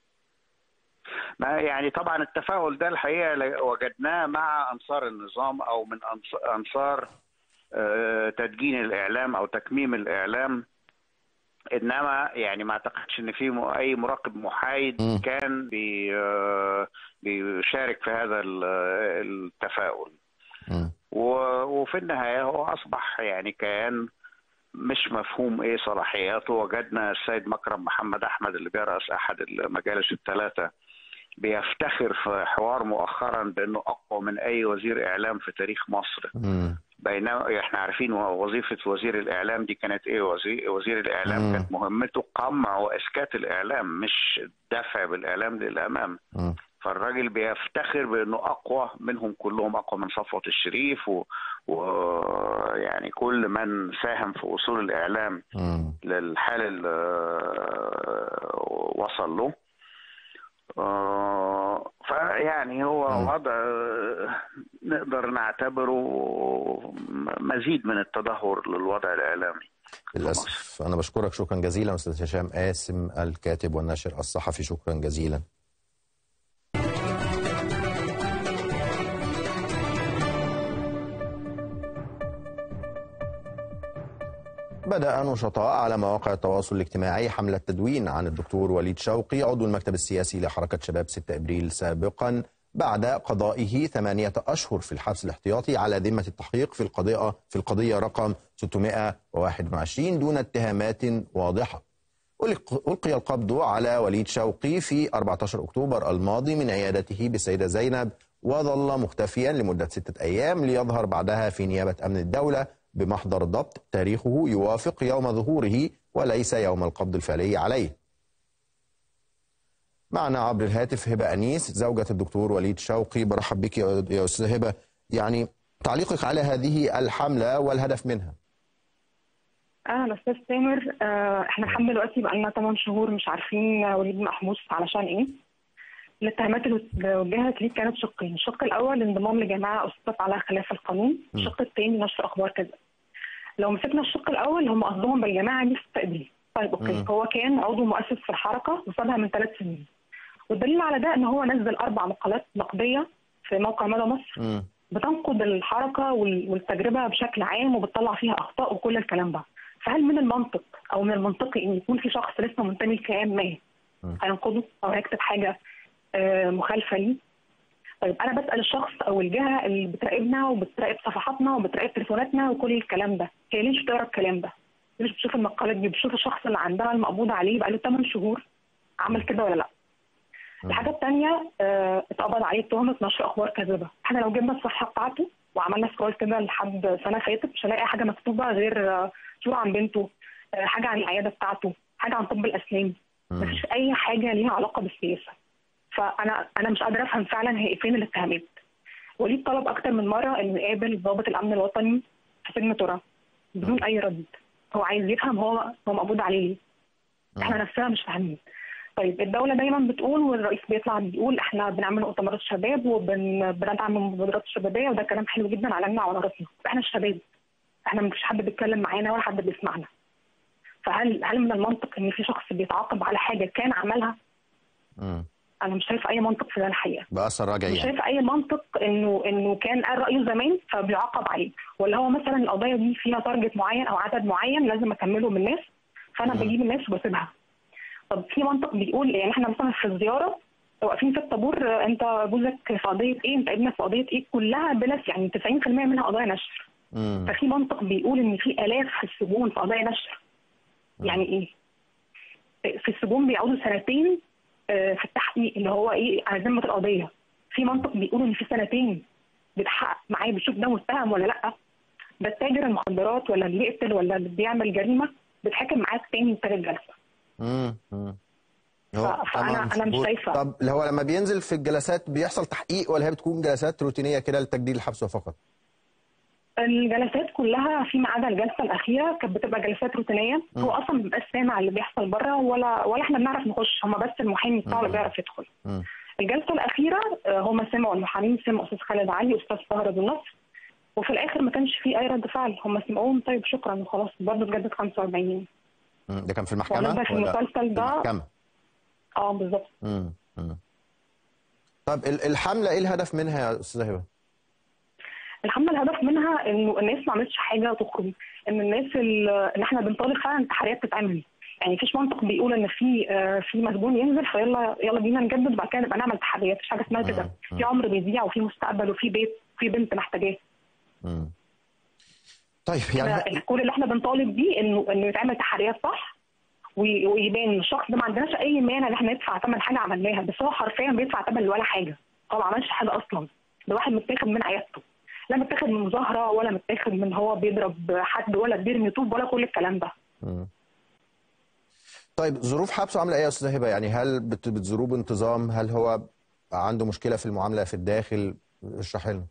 ما يعني طبعا التفاؤل ده الحقيقه ل- وجدناه مع انصار النظام او من أنص- انصار آه، تدجين الاعلام او تكميم الاعلام انما يعني ما اعتقدش ان في م- اي مراقب محايد مم. كان بي آه، بيشارك في هذا ال- التفاؤل مم. و- وفي النهايه هو اصبح يعني كيان مش مفهوم ايه صلاحياته وجدنا السيد مكرم محمد احمد اللي بيرأس احد المجالس الثلاثه بيفتخر في حوار مؤخرا بانه اقوى من اي وزير اعلام في تاريخ مصر مم. بينما احنا عارفين وظيفه وزير الاعلام دي كانت ايه وزير, وزير الاعلام مم. كانت مهمته قمع واسكات الاعلام مش دفع بالاعلام للامام مم. فالراجل بيفتخر بانه اقوى منهم كلهم اقوى من صفوه الشريف و... و... يعني كل من ساهم في اصول الاعلام مم. للحال اللي وصل له آه، فيعني هو مم. وضع آه، نقدر نعتبره مزيد من التدهور للوضع الاعلامي للاسف انا بشكرك شكرا جزيلا استاذ هشام قاسم الكاتب والناشر الصحفي شكرا جزيلا بدأ نشطاء على مواقع التواصل الاجتماعي حملة تدوين عن الدكتور وليد شوقي عضو المكتب السياسي لحركة شباب 6 إبريل سابقا بعد قضائه ثمانية أشهر في الحبس الاحتياطي على ذمة التحقيق في القضية في القضية رقم 621 دون اتهامات واضحة. ألق- ألقي القبض على وليد شوقي في 14 أكتوبر الماضي من عيادته بالسيدة زينب وظل مختفيا لمدة ستة أيام ليظهر بعدها في نيابة أمن الدولة بمحضر ضبط تاريخه يوافق يوم ظهوره وليس يوم القبض الفعلي عليه معنا عبر الهاتف هبة أنيس زوجة الدكتور وليد شوقي برحب بك يا يا أستاذ هبة يعني تعليقك على هذه الحملة والهدف منها اهلا استاذ تامر آه، احنا لحد دلوقتي بقى لنا 8 شهور مش عارفين وليد محبوس علشان ايه الاتهامات اللي وجهت ليه كانت شقين الشق الاول انضمام لجماعه اسست على خلاف القانون الشق الثاني نشر اخبار كذا لو مسكنا الشق الاول هم قصدهم بالجماعه دي في التقدير طيب اوكي مم. هو كان عضو مؤسس في الحركه وسابها من ثلاث سنين والدليل على ده ان هو نزل اربع مقالات نقديه في موقع مدى مصر مم. بتنقد الحركه وال- والتجربه بشكل عام وبتطلع فيها اخطاء وكل الكلام ده فهل من المنطق او من المنطقي ان يكون في شخص لسه منتمي لكيان ما م. هينقده او هيكتب حاجه آه، مخالفه ليه طيب انا بسال الشخص او الجهه اللي بتراقبنا وبتراقب صفحاتنا وبتراقب تليفوناتنا وكل الكلام ده هي ليه مش بتقرا الكلام ده؟ ليه مش بتشوف المقالات دي بتشوف الشخص اللي عندها المقبوض عليه بقى له 8 شهور عمل كده ولا لا؟ الحاجه الثانيه آه، اتقبض عليه بتهمه نشر اخبار كاذبه احنا لو جبنا الصفحه بتاعته وعملنا سكرول كده لحد سنه فاتت مش هنلاقي حاجه مكتوبه غير آه، صوره عن بنته آه، حاجه عن العياده بتاعته حاجه عن طب الاسنان مم. مفيش اي حاجه ليها علاقه بالسياسه فانا انا مش قادره افهم فعلا هي فين الاتهامات وليد طلب اكتر من مره انه يقابل ضابط الامن الوطني في سجن ترى بدون اي رد هو عايز يفهم هو هو مقبوض عليه ليه احنا نفسنا مش فاهمين طيب الدوله دايما بتقول والرئيس بيطلع بيقول احنا بنعمل مؤتمرات شباب وبندعم المبادرات الشبابيه وده كلام حلو جدا علينا وعلى راسنا احنا الشباب احنا مفيش حد بيتكلم معانا ولا حد بيسمعنا فهل هل من المنطق ان في شخص بيتعاقب على حاجه كان عملها مم. انا مش شايف اي منطق في ده الحقيقه بأثر راجعي مش يعني شايف اي منطق انه انه كان قال رايه زمان فبيعاقب عليه ولا هو مثلا القضايا دي فيها تارجت معين او عدد معين لازم اكمله من الناس فانا مم. بجيب الناس وبسيبها طب في منطق بيقول يعني احنا مثلا في الزياره واقفين في الطابور آه، انت جوزك في قضيه ايه انت ابنك في قضيه ايه كلها بلا يعني 90% منها قضايا نشر مم. ففي منطق بيقول ان في الاف في السجون في قضايا نشر يعني ايه في السجون بيقعدوا سنتين آه، في التحقيق اللي هو ايه على ذمه القضيه في منطق بيقول ان في سنتين بيتحقق معاه بيشوف ده متهم ولا لا ده التاجر المخدرات ولا اللي بيقتل ولا اللي بيعمل جريمه بيتحاكم معاه تاني وتالت جلسه مم. مم. هو ف- فأنا- طبعاً أنا مش شهور. شايفة. طب اللي هو لما بينزل في الجلسات بيحصل تحقيق ولا هي بتكون جلسات روتينية كده لتجديد الحبس فقط؟ الجلسات كلها فيما عدا الجلسه الاخيره كانت بتبقى جلسات روتينيه مم. هو اصلا ما بيبقاش سامع اللي بيحصل بره ولا ولا احنا بنعرف نخش هم بس المحامي بتاعه اللي مم. بيعرف يدخل مم. الجلسه الاخيره آه، هم سمعوا المحامين سمعوا استاذ خالد علي واستاذ طاهر ابو النصر وفي الاخر ما كانش في اي رد فعل هم سمعوهم طيب شكرا وخلاص برضه اتجدد 45 يوم مم. ده كان في المحكمة ونبدأ في ولا المسلسل في ده المحكمة اه بالظبط مم. مم. طب ال- الحملة ايه الهدف منها يا استاذة هبة؟ الحمله الهدف منها انه الناس ما عملتش حاجه تخرج ان الناس ال- ان احنا بنطالب فعلا تحريات تتعمل يعني مفيش منطق بيقول ان في آه، في مسجون ينزل فيلا يلا بينا نجدد وبعد كده نبقى نعمل تحريات مفيش حاجه اسمها كده مم. في عمر بيضيع وفي مستقبل وفي بيت وفي بنت محتاجاه مم. طيب يعني يعني كل اللي احنا بنطالب بيه انه انه يتعمل تحريات صح وي- ويبان الشخص ده ما عندناش اي مانع ان احنا ندفع ثمن حاجه عملناها بس هو حرفيا بيدفع ثمن ولا حاجه هو ما عملش حاجه اصلا ده واحد متاخد من عيادته لا متاخد من مظاهره ولا متاخد من هو بيضرب حد ولا بيرمي طوب ولا كل الكلام ده مم. طيب ظروف حبسه عامله ايه يا استاذه هبه يعني هل بت- بتزوروه بانتظام هل هو عنده مشكله في المعامله في الداخل اشرح لنا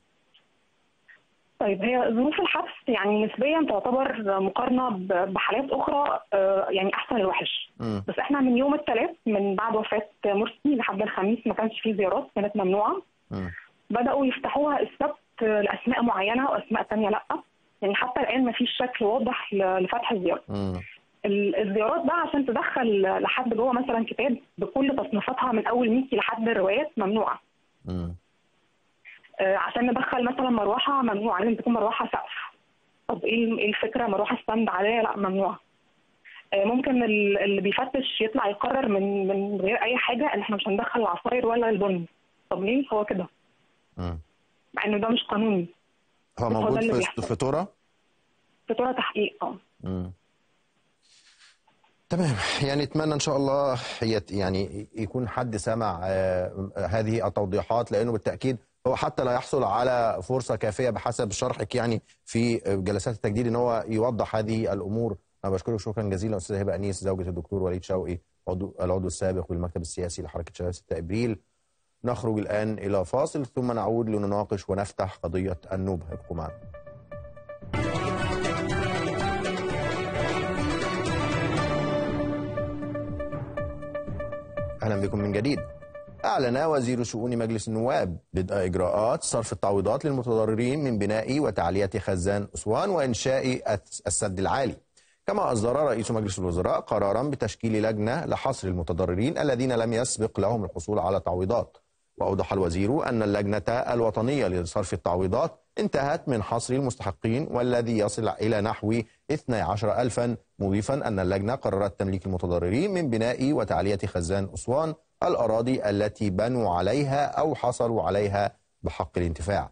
طيب هي ظروف الحبس يعني نسبيا تعتبر مقارنه ب- بحالات اخرى آه، يعني احسن الوحش مم. بس احنا من يوم الثلاث من بعد وفاه مرسي لحد الخميس ما كانش فيه زيارات كانت ممنوعه مم. بدأوا يفتحوها السبت لأسماء معينة وأسماء تانية لأ يعني حتى الان ما فيش شكل واضح ل- لفتح الزياره مم. ال- الزيارات بقى عشان تدخل لحد جوه مثلا كتاب بكل تصنيفاتها من اول ميكي لحد الروايات ممنوعه مم. آه، عشان ندخل مثلا مروحه ممنوعه لازم تكون مروحه سقف طب ايه ال- إيه الفكره مروحه ستاند عاديه لا ممنوعه آه، ممكن ال- اللي بيفتش يطلع يقرر من من غير اي حاجه ان احنا مش هندخل العصاير ولا البن طب ليه هو كده مم. مع انه ده مش قانوني هو هو ده موجود اللي في بيحصل. في تورا فطوره تحقيق اه مم. تمام يعني اتمنى ان شاء الله يت- يعني يكون حد سمع آه، هذه التوضيحات لانه بالتاكيد هو حتى لا يحصل على فرصه كافيه بحسب شرحك يعني في جلسات التجديد ان هو يوضح هذه الامور انا بشكرك شكرا جزيلا استاذه هبه انيس زوجة الدكتور وليد شوقي عضو العضو السابق بالمكتب السياسي لحركه شباب 6 ابريل نخرج الان الى فاصل ثم نعود لنناقش ونفتح قضيه النوبه ابقوا معنا اهلا بكم من جديد. اعلن وزير شؤون مجلس النواب بدء اجراءات صرف التعويضات للمتضررين من بناء وتعليه خزان اسوان وانشاء السد العالي. كما اصدر رئيس مجلس الوزراء قرارا بتشكيل لجنه لحصر المتضررين الذين لم يسبق لهم الحصول على تعويضات. واوضح الوزير ان اللجنه الوطنيه لصرف التعويضات انتهت من حصر المستحقين والذي يصل الى نحو 12 ألفا مضيفا أن اللجنة قررت تمليك المتضررين من بناء وتعلية خزان أسوان الأراضي التي بنوا عليها أو حصلوا عليها بحق الانتفاع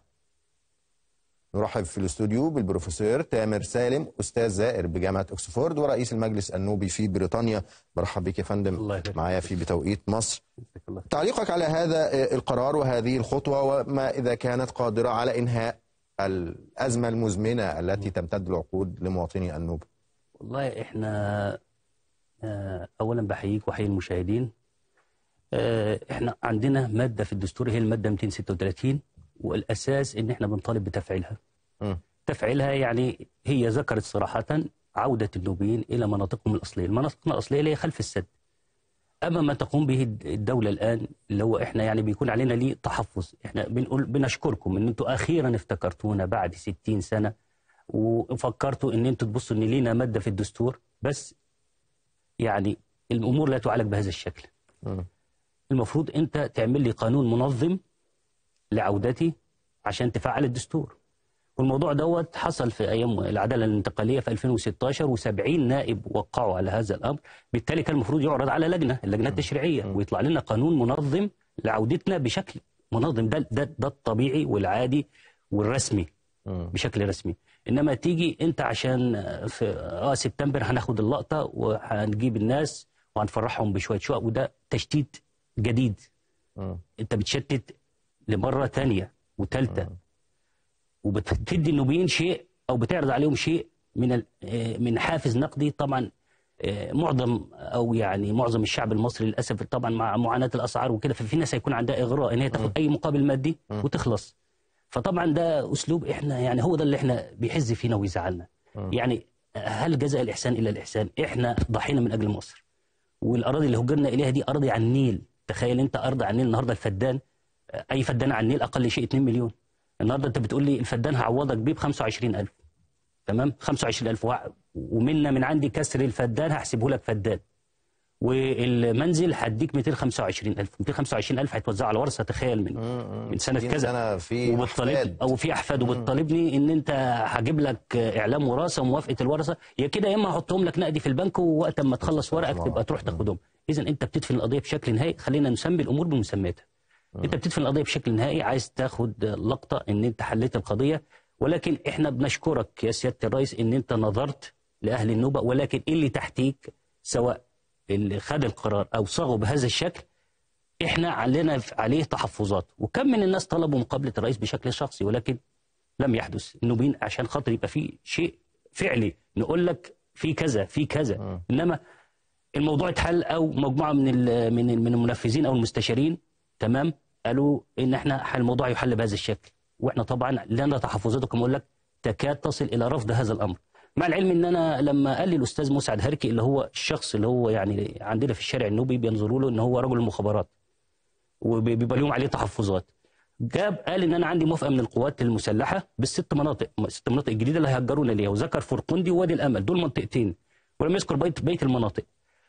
نرحب في الاستوديو بالبروفيسور تامر سالم أستاذ زائر بجامعة أكسفورد ورئيس المجلس النوبي في بريطانيا برحب بك يا فندم الله يبارك معايا في بتوقيت مصر جزاك الله خير. تعليقك على هذا القرار وهذه الخطوة وما إذا كانت قادرة على إنهاء الأزمة المزمنة التي تمتد العقود لمواطني النوبة والله احنا آه، اولا بحييك واحيي المشاهدين آه، احنا عندنا ماده في الدستور هي الماده 236 والاساس ان احنا بنطالب بتفعيلها مم. تفعيلها يعني هي ذكرت صراحه عوده النوبيين الى مناطقهم الاصليه المناطق الاصليه اللي هي خلف السد اما ما تقوم به الدوله الان اللي هو احنا يعني بيكون علينا ليه تحفظ احنا بنقول بنشكركم ان انتم اخيرا افتكرتونا بعد 60 سنه وفكرتوا ان انتوا تبصوا ان لينا ماده في الدستور بس يعني الامور لا تعالج بهذا الشكل مم. المفروض انت تعمل لي قانون منظم لعودتي عشان تفعل الدستور والموضوع دوت حصل في ايام العداله الانتقاليه في 2016 و70 نائب وقعوا على هذا الامر بالتالي كان المفروض يعرض على لجنه اللجنه التشريعيه ويطلع لنا قانون منظم لعودتنا بشكل منظم ده ده, ده الطبيعي والعادي والرسمي مم. بشكل رسمي انما تيجي انت عشان في اه سبتمبر هناخد اللقطه وهنجيب الناس وهنفرحهم بشويه شقق وده تشتيت جديد مم. انت بتشتت لمره تانية وثالثه وبتدي النوبيين شيء او بتعرض عليهم شيء من ال- آه، من حافز نقدي طبعا آه، معظم او يعني معظم الشعب المصري للاسف طبعا مع معاناه الاسعار وكده ففي ناس هيكون عندها اغراء ان هي تاخد اي مقابل مادي وتخلص فطبعا ده اسلوب احنا يعني هو ده اللي احنا بيحز فينا ويزعلنا يعني هل جزاء الاحسان الا الاحسان احنا ضحينا من اجل مصر والاراضي اللي هجرنا اليها دي اراضي على النيل تخيل انت ارض على النيل النهارده الفدان اي فدان على النيل اقل شيء 2 مليون النهارده انت بتقول لي الفدان هعوضك بيه ب 25000 تمام 25000 وع- ومنا من عندي كسر الفدان هحسبه لك فدان والمنزل هديك 225000 225000 هيتوزعوا على ورثه تخيل من من سنه 60 كذا سنة في وبتطالب أحفاد. او في احفاد وبتطالبني ان انت هجيب لك اعلام وراثه وموافقه الورثه يا كده يا اما احطهم لك نقدي في البنك ووقت ما تخلص ورقك تبقى تروح تاخدهم اذا انت بتدفن القضيه بشكل نهائي خلينا نسمي الامور بمسمياتها انت بتدفن القضيه بشكل نهائي عايز تاخد لقطه ان انت حليت القضيه ولكن احنا بنشكرك يا سياده الرئيس ان انت نظرت لاهل النوبه ولكن اللي تحتيك سواء اللي خد القرار او صاغه بهذا الشكل احنا علينا عليه تحفظات وكم من الناس طلبوا مقابله الرئيس بشكل شخصي ولكن لم يحدث النوبيين عشان خاطر يبقى في شيء فعلي نقول لك في كذا في كذا انما الموضوع اتحل او مجموعه من ال- من ال- من المنفذين او المستشارين تمام قالوا ان احنا الموضوع يحل بهذا الشكل واحنا طبعا لنا تحفظات كما اقول لك تكاد تصل الى رفض هذا الامر مع العلم ان انا لما قال لي الاستاذ مسعد هركي اللي هو الشخص اللي هو يعني عندنا في الشارع النوبي بينظروا له ان هو رجل المخابرات وبيبقى لهم عليه تحفظات جاب قال ان انا عندي موافقه من القوات المسلحه بالست مناطق الست مناطق الجديده اللي هيهجرونا ليها وذكر فرقندي ووادي الامل دول منطقتين ولم يذكر بيت بيت المناطق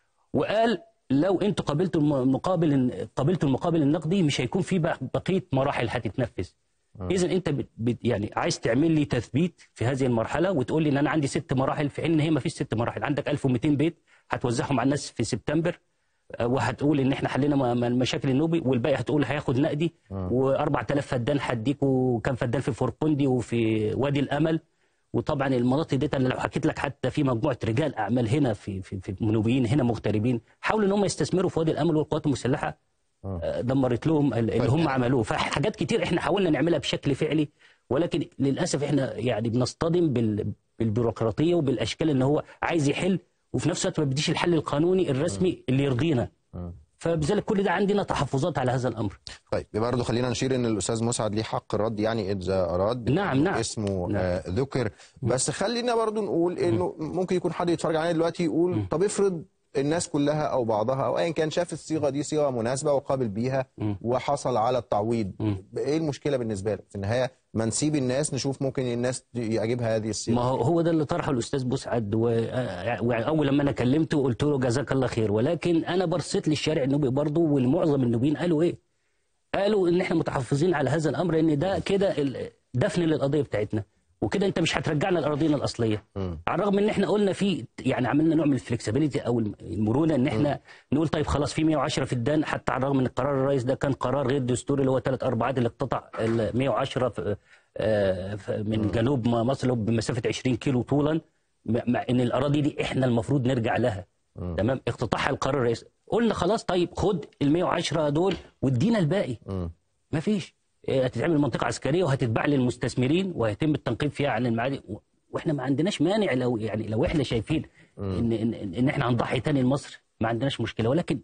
وقال لو انتوا قابلتوا المقابل قابلتوا المقابل النقدي مش هيكون في بق- بقيه مراحل هتتنفذ اذا انت بت بت يعني عايز تعمل لي تثبيت في هذه المرحله وتقول لي ان انا عندي ست مراحل في حين ان هي ما فيش ست مراحل عندك 1200 بيت هتوزعهم على الناس في سبتمبر آه، وهتقول ان احنا حلينا م- م- المشاكل النوبي والباقي هتقول هياخد نقدي و4000 فدان هديك وكم فدان في فرقندي وفي وادي الامل وطبعا المناطق دي انا لو حكيت لك حتى في مجموعه رجال اعمال هنا في في, في النوبيين هنا مغتربين حاولوا ان هم يستثمروا في وادي الامل والقوات المسلحه آه، دمرت لهم ال- اللي هم عملوه فحاجات كتير احنا حاولنا نعملها بشكل فعلي ولكن للاسف احنا يعني بنصطدم بال بالبيروقراطيه وبالاشكال ان هو عايز يحل وفي نفس الوقت ما بيديش الحل القانوني الرسمي اللي يرضينا فبذلك كل ده عندنا تحفظات على هذا الامر طيب برضه خلينا نشير ان الاستاذ مسعد ليه حق الرد يعني اذا اراد نعم، إنه نعم. اسمه نعم. آه ذكر بس خلينا برضه نقول انه ممكن يكون حد يتفرج علينا دلوقتي يقول طب افرض الناس كلها او بعضها او ايا كان شاف الصيغه دي صيغه مناسبه وقابل بيها وحصل على التعويض ايه المشكله بالنسبه له في النهايه ما نسيب الناس نشوف ممكن الناس يعجبها هذه الصيغه ما هو هو ده اللي طرحه الاستاذ مسعد و- واول لما انا كلمته قلت له جزاك الله خير ولكن انا برصيت للشارع النوبي برضه والمعظم النوبيين قالوا ايه؟ قالوا ان احنا متحفظين على هذا الامر ان ده كده ال- دفن للقضيه بتاعتنا وكده انت مش هترجعنا لاراضينا الاصليه على الرغم ان احنا قلنا في يعني عملنا نوع من الفلكسبيليتي او المرونه ان احنا نقول طيب خلاص في 110 في الدان حتى على الرغم ان قرار الرئيس ده كان قرار غير دستوري اللي هو ثلاث ارباعات اللي اقتطع ال 110 في آه، في- من جنوب مصر اللي هو بمسافه 20 كيلو طولا مع مع ان الاراضي دي احنا المفروض نرجع لها تمام اقتطاعها القرار الرئيسي قلنا خلاص طيب خد ال 110 دول وادينا الباقي ما فيش إيه، هتتعمل منطقه عسكريه وهتتباع للمستثمرين وهيتم التنقيب فيها عن المعادن و- واحنا ما عندناش مانع لو يعني لو احنا شايفين ان ان, إن احنا هنضحي تاني لمصر ما عندناش مشكله ولكن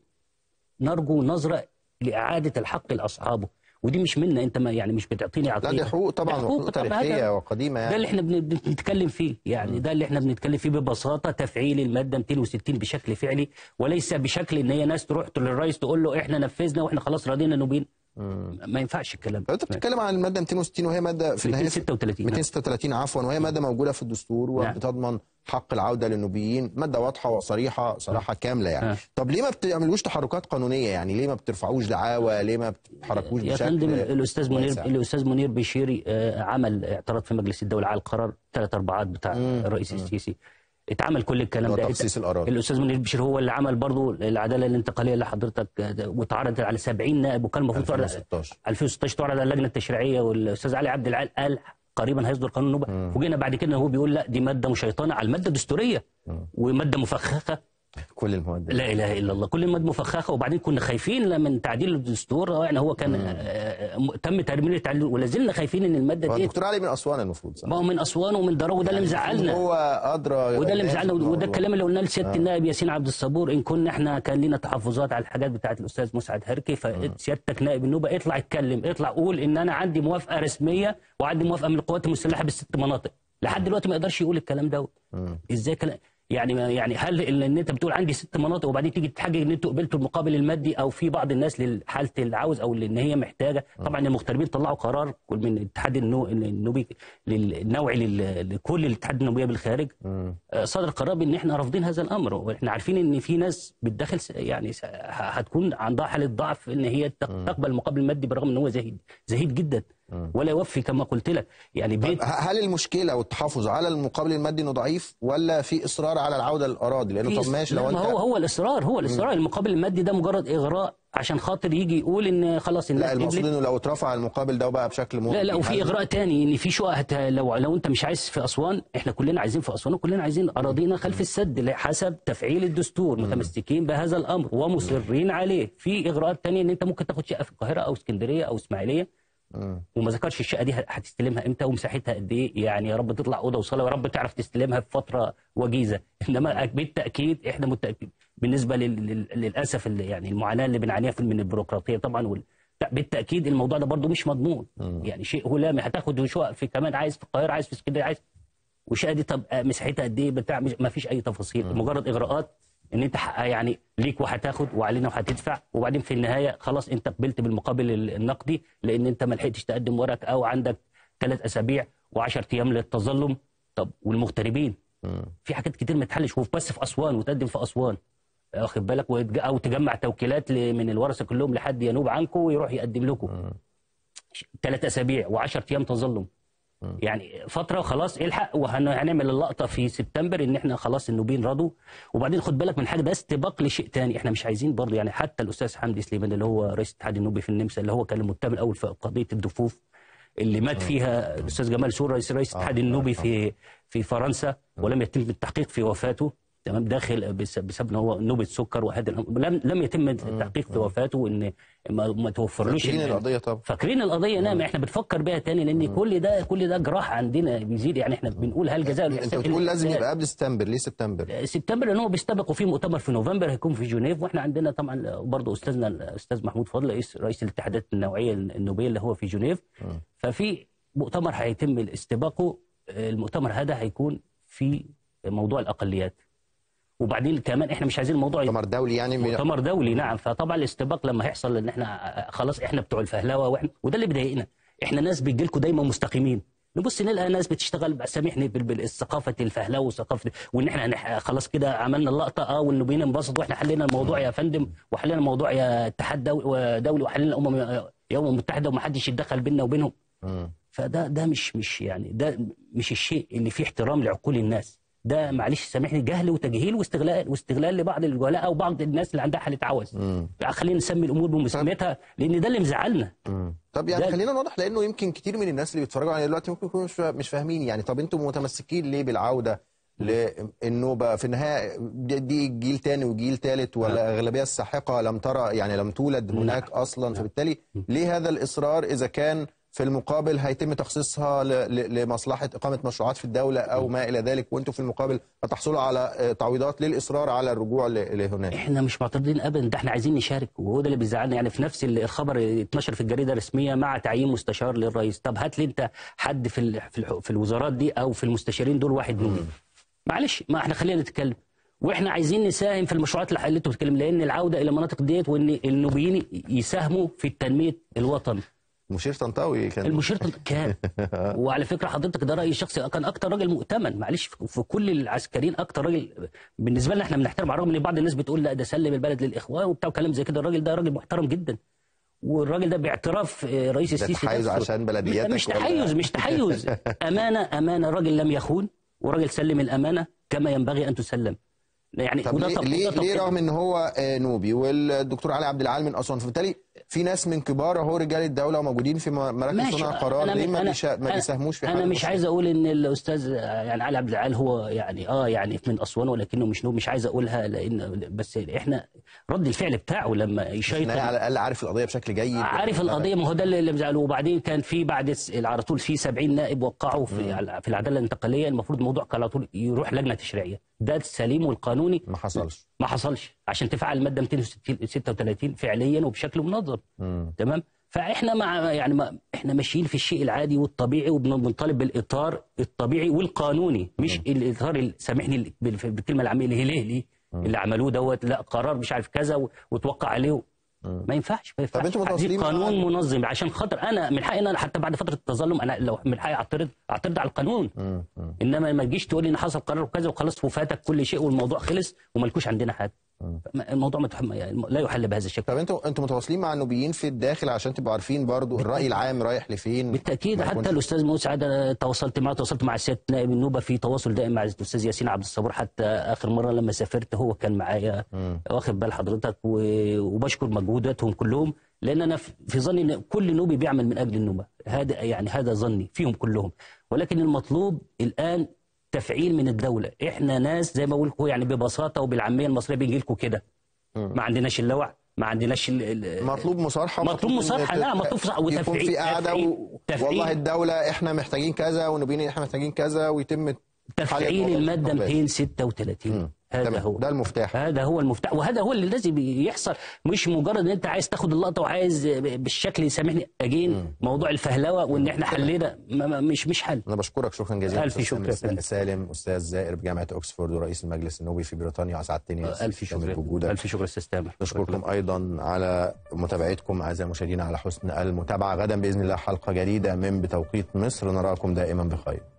نرجو نظره لاعاده الحق لاصحابه ودي مش منا انت ما يعني مش بتعطيني لا عطيه دي حقوق طبعا ده وحقوق طبعاً. تاريخيه هذا- وقديمه ده يعني اللي احنا بن- بنتكلم فيه يعني ده اللي احنا بنتكلم فيه ببساطه تفعيل الماده 260 بشكل فعلي وليس بشكل ان هي ناس تروح للرئيس تقول له احنا نفذنا واحنا خلاص راضينا نوبين ما ينفعش الكلام لو انت بتتكلم عن الماده 260 وهي ماده في النهايه 236 نعم. 236 عفوا وهي ماده موجوده في الدستور نعم. وبتضمن حق العوده للنوبيين ماده واضحه وصريحه صراحه كامله يعني نعم. طب ليه ما بتعملوش تحركات قانونيه يعني ليه ما بترفعوش دعاوى ليه ما بتتحركوش يا بشكل فندم الاستاذ منير واسع؟ الاستاذ منير بشيري آه، عمل اعتراض في مجلس الدوله على القرار ثلاث ارباعات بتاع الرئيس السيسي اتعمل كل الكلام اللي ده هو تخصيص الأراضي. الاستاذ منير بشير هو اللي عمل برضو العداله الانتقاليه اللي حضرتك آه، واتعرضت على 70 نائب وكان المفروض تعرض 2016. 2016 تعرض على اللجنه التشريعيه والاستاذ علي عبد العال قال قريبا هيصدر قانون النوبه فوجئنا بعد كده هو بيقول لا دي ماده مشيطنه على الماده الدستوريه وماده مفخخه كل المواد لا اله الا الله كل المواد مفخخه وبعدين كنا خايفين من تعديل الدستور يعني هو كان آه، آه، تم ترميم التعديل ولا زلنا خايفين ان الماده هو دي الدكتور علي من اسوان المفروض صح ما هو من اسوان ومن دراو وده اللي مزعلنا هو ادرى وده اللي الناس مزعلنا وده بالموضوع. الكلام اللي قلناه لسياده النائب ياسين عبد الصبور ان كنا احنا كان لنا تحفظات على الحاجات بتاعه الاستاذ مسعد هركي فسيادتك نائب النوبه اطلع اتكلم اطلع قول ان انا عندي موافقه رسميه وعندي موافقه من القوات المسلحه بالست مناطق لحد دلوقتي ما يقدرش يقول الكلام دوت ازاي كلام يعني ما يعني هل ال- ان انت بتقول عندي ست مناطق وبعدين تيجي تحجج ان انتوا قبلتوا المقابل المادي او في بعض الناس لحاله العاوز او ان هي محتاجه طبعا المغتربين طلعوا قرار من الاتحاد النو- النوبي لل- النوعي لل- لكل الاتحاد النوبيه بالخارج آه، صدر قرار بان احنا رافضين هذا الامر واحنا عارفين ان في ناس بتدخل س- يعني س- ه- هتكون عندها حاله ضعف ان هي تق- تقبل المقابل المادي برغم ان هو زهيد زهيد جدا ولا يوفي كما قلت لك يعني بيت ه- هل المشكله والتحفظ على المقابل المادي انه ضعيف ولا في اصرار على العوده للاراضي لانه طب ماشي لا، لو ما انت هو هو الاصرار هو الاصرار المقابل المادي ده مجرد اغراء عشان خاطر يجي يقول ان خلاص لا الناس المقصود قبلت. انه لو اترفع المقابل ده بقى بشكل مرضي لا لا وفي هل- اغراء تاني ان في شقق هت... لو لو انت مش عايز في اسوان احنا كلنا عايزين في اسوان وكلنا عايزين اراضينا خلف السد لا- حسب تفعيل الدستور متمسكين بهذا الامر ومصرين عليه في اغراءات تانية ان انت ممكن تاخد شقه في القاهره او اسكندريه او اسماعيليه وما ذكرش الشقه دي هتستلمها امتى ومساحتها قد ايه يعني يا رب تطلع اوضه وصاله ويا رب تعرف تستلمها في فتره وجيزه انما بالتاكيد احنا متاكد بالنسبه لل... لل- للاسف اللي يعني المعاناه اللي بنعانيها في- من البيروقراطيه طبعا وال... لا، بالتاكيد الموضوع ده برضه مش مضمون يعني شيء هلامي هتاخد شقق في كمان عايز في القاهره عايز في اسكندريه عايز والشقه دي طب آه، مساحتها قد ايه بتاع مش- ما فيش اي تفاصيل مجرد اغراءات ان انت ح- يعني ليك وهتاخد وعلينا وهتدفع وبعدين في النهايه خلاص انت قبلت بالمقابل ال- النقدي لان انت ما لحقتش تقدم ورق او عندك ثلاث اسابيع و10 ايام للتظلم طب والمغتربين في حاجات كتير ما تحلش وبس في اسوان وتقدم في اسوان واخد بالك وتج- او تجمع توكيلات ل- من الورثه كلهم لحد ينوب عنكم ويروح يقدم لكم ثلاث اسابيع و10 ايام تظلم يعني فتره خلاص الحق وهنعمل اللقطه في سبتمبر ان احنا خلاص النوبين رضوا وبعدين خد بالك من حاجه ده استباق لشيء تاني احنا مش عايزين برضه يعني حتى الاستاذ حمدي سليمان اللي هو رئيس الاتحاد النوبي في النمسا اللي هو كان المتهم الاول في قضيه الدفوف اللي مات فيها الاستاذ جمال سور رئيس رئيس الاتحاد النوبي في في فرنسا ولم يتم التحقيق في وفاته تمام داخل بس- بسبب ان هو نوبه سكر وهذا الأمر. لم لم يتم التحقيق في وفاته ان ما, ما توفرلوش فاكرين ال- القضيه طبعا فاكرين القضيه نعم احنا بنفكر بيها تاني لان كل ده كل ده جراح عندنا بيزيد يعني احنا بنقول هل جزاء انت الإحسان بتقول إلا لازم الجزاء؟ يبقى قبل سبتمبر ليه سبتمبر سبتمبر لان هو بيستبقوا في مؤتمر في نوفمبر هيكون في جنيف واحنا عندنا طبعا برضه استاذنا الاستاذ محمود فضل رئيس رئيس الاتحادات النوعيه النوبيه اللي هو في جنيف ففي مؤتمر هيتم استباقه المؤتمر هذا هيكون في موضوع الاقليات وبعدين كمان احنا مش عايزين الموضوع مؤتمر دولي يعني من- مؤتمر دولي نعم فطبعا الاستباق لما هيحصل ان احنا خلاص احنا بتوع الفهلوه واحنا وده اللي بيضايقنا احنا ناس بيجي لكم دايما مستقيمين نبص نلقى ناس بتشتغل سامحني بال- بالثقافه الفهلوه وثقافه وان احنا هنح- خلاص كده عملنا اللقطه اه والنوبيين انبسطوا واحنا حلينا الموضوع يا فندم وحلينا الموضوع يا اتحاد دولي, دولي وحلينا الامم يا امم متحده ومحدش يتدخل بيننا وبينهم مم. فده ده مش مش يعني ده مش الشيء اللي فيه احترام لعقول الناس ده معلش سامحني جهل وتجهيل واستغلال واستغلال لبعض الجهلاء او بعض الناس اللي عندها حاله عوز خلينا نسمي الامور بمسميتها لان ده اللي مزعلنا مم. طب يعني ده- خلينا نوضح لانه يمكن كتير من الناس اللي بيتفرجوا علينا دلوقتي ممكن يكونوا مش فا- مش فاهمين يعني طب انتم متمسكين ليه بالعوده للنوبه في النهايه دي- دي جيل تاني وجيل تالت والاغلبيه الساحقه لم ترى يعني لم تولد هناك اصلا فبالتالي ليه هذا الاصرار اذا كان في المقابل هيتم تخصيصها ل- ل- لمصلحه اقامه مشروعات في الدوله او ما الى ذلك وانتم في المقابل هتحصلوا على آه، تعويضات للاصرار على الرجوع ل- لهناك احنا مش معترضين ابدا ده احنا عايزين نشارك وهو ده اللي بيزعلنا يعني في نفس الخبر اتنشر في الجريده الرسميه مع تعيين مستشار للرئيس طب هات لي انت حد في ال- في, الح- في الوزارات دي او في المستشارين دول واحد نوبي معلش ما احنا خلينا نتكلم واحنا عايزين نساهم في المشروعات اللي اللي انتوا بتتكلم لان العوده الى المناطق ديت وان النوبيين يساهموا في تنميه الوطن مشير طنطاوي كان المشير كان وعلى فكره حضرتك ده رايي الشخصي كان اكتر راجل مؤتمن معلش في في كل العسكريين اكتر راجل بالنسبه لنا احنا بنحترم على الرغم ان بعض الناس بتقول لا ده سلم البلد للاخوان وبتاع وكلام زي كده الراجل ده راجل محترم جدا والراجل ده باعتراف آه، رئيس السيسي تحيز نفسه. عشان بلدياتك مش ولا- تحيز مش تحيز امانه امانه راجل لم يخون وراجل سلم الامانه كما ينبغي ان تسلم يعني طب وده ليه, طب- ليه, وده طب- ليه رغم ان هو آه، نوبي والدكتور علي عبد العال من اسوان فبالتالي في ناس من كبار اهو رجال الدوله وموجودين في م- مراكز ماشي صنع قرار أنا ليه ما, أنا- بيشا... ما أنا- بيساهموش في انا حل مش المشكلة؟ عايز اقول ان الاستاذ يعني علي عبد العال هو يعني اه يعني من اسوان ولكنه مش نوب مش عايز اقولها لان بس احنا رد الفعل بتاعه لما إن هي يشيطن على الاقل عارف القضيه بشكل جيد عارف القضيه ما هو ده اللي مزعله وبعدين كان في بعد الس- على طول في 70 نائب وقعوا في على- في العداله الانتقاليه المفروض الموضوع كان على طول يروح لجنه تشريعيه ده السليم والقانوني ما حصلش ما حصلش عشان تفعل الماده 236 فعليا وبشكل منظم تمام فاحنا مع يعني ما احنا ماشيين في الشيء العادي والطبيعي وبنطالب بالاطار الطبيعي والقانوني مش الاطار ال- سامحني بال- بالكلمه العاميه الهليلي اللي عملوه دوت لا قرار مش عارف كذا و- وتوقع عليه ما ينفعش ما ينفعش انتوا عايزين متواصلين مع- قانون منظم عشان خاطر انا من حقي إن انا حتى بعد فتره التظلم انا لو من حقي اعترض اعترض على القانون انما ما تجيش تقول لي ان حصل قرار وكذا وخلاص وفاتك كل شيء والموضوع خلص وملكوش عندنا حاجه ما- الموضوع ما تح- يعني لا يحل بهذا الشكل طب انتوا انتوا متواصلين مع النوبيين في الداخل عشان تبقوا عارفين برضو الراي العام رايح لفين بالتاكيد ما يكونش- حتى الاستاذ مسعد انا تواصلت معه تواصلت مع سياده نائب النوبه في تواصل دائم مع الاستاذ ياسين عبد الصبور حتى اخر مره لما سافرت هو كان معايا واخد بال حضرتك و- وبشكر مجهوداتهم كلهم لان انا في في ظني ان كل نوبي بيعمل من اجل النوبه هذا يعني هذا ظني فيهم كلهم ولكن المطلوب الان تفعيل من الدوله احنا ناس زي ما بقول لكم يعني ببساطه وبالعاميه المصريه بنجي لكم كده ما عندناش اللوع ما عندناش ال- ال- مطلوب مصارحه مطلوب إن مصارحة، ت- لا، مطلوب مصارحة يكون وتفعيل- في قاعده تفعيل- و... تفعيل. والله الدوله احنا محتاجين كذا والنوبيين احنا محتاجين كذا ويتم حل تفعيل الموضوع الماده بشكل مباشر. 236 هذا تمام. هو ده المفتاح هذا هو المفتاح وهذا هو اللي لازم يحصل مش مجرد ان انت عايز تاخد اللقطه وعايز بالشكل يسامحني اجين موضوع الفهلوه وان احنا حلينا ما- ما- مش مش حل انا بشكرك شكرا جزيلا ألف أستاذ شكر يا سامي فندم. سالم استاذ زائر بجامعه اوكسفورد ورئيس المجلس النوبي في بريطانيا اسعدتني يا أستاذ الف سامي شكر بوجودك الف شكر استاذ تامر نشكركم ايضا على متابعتكم اعزائي المشاهدين على حسن المتابعه غدا باذن الله حلقه جديده من بتوقيت مصر نراكم دائما بخير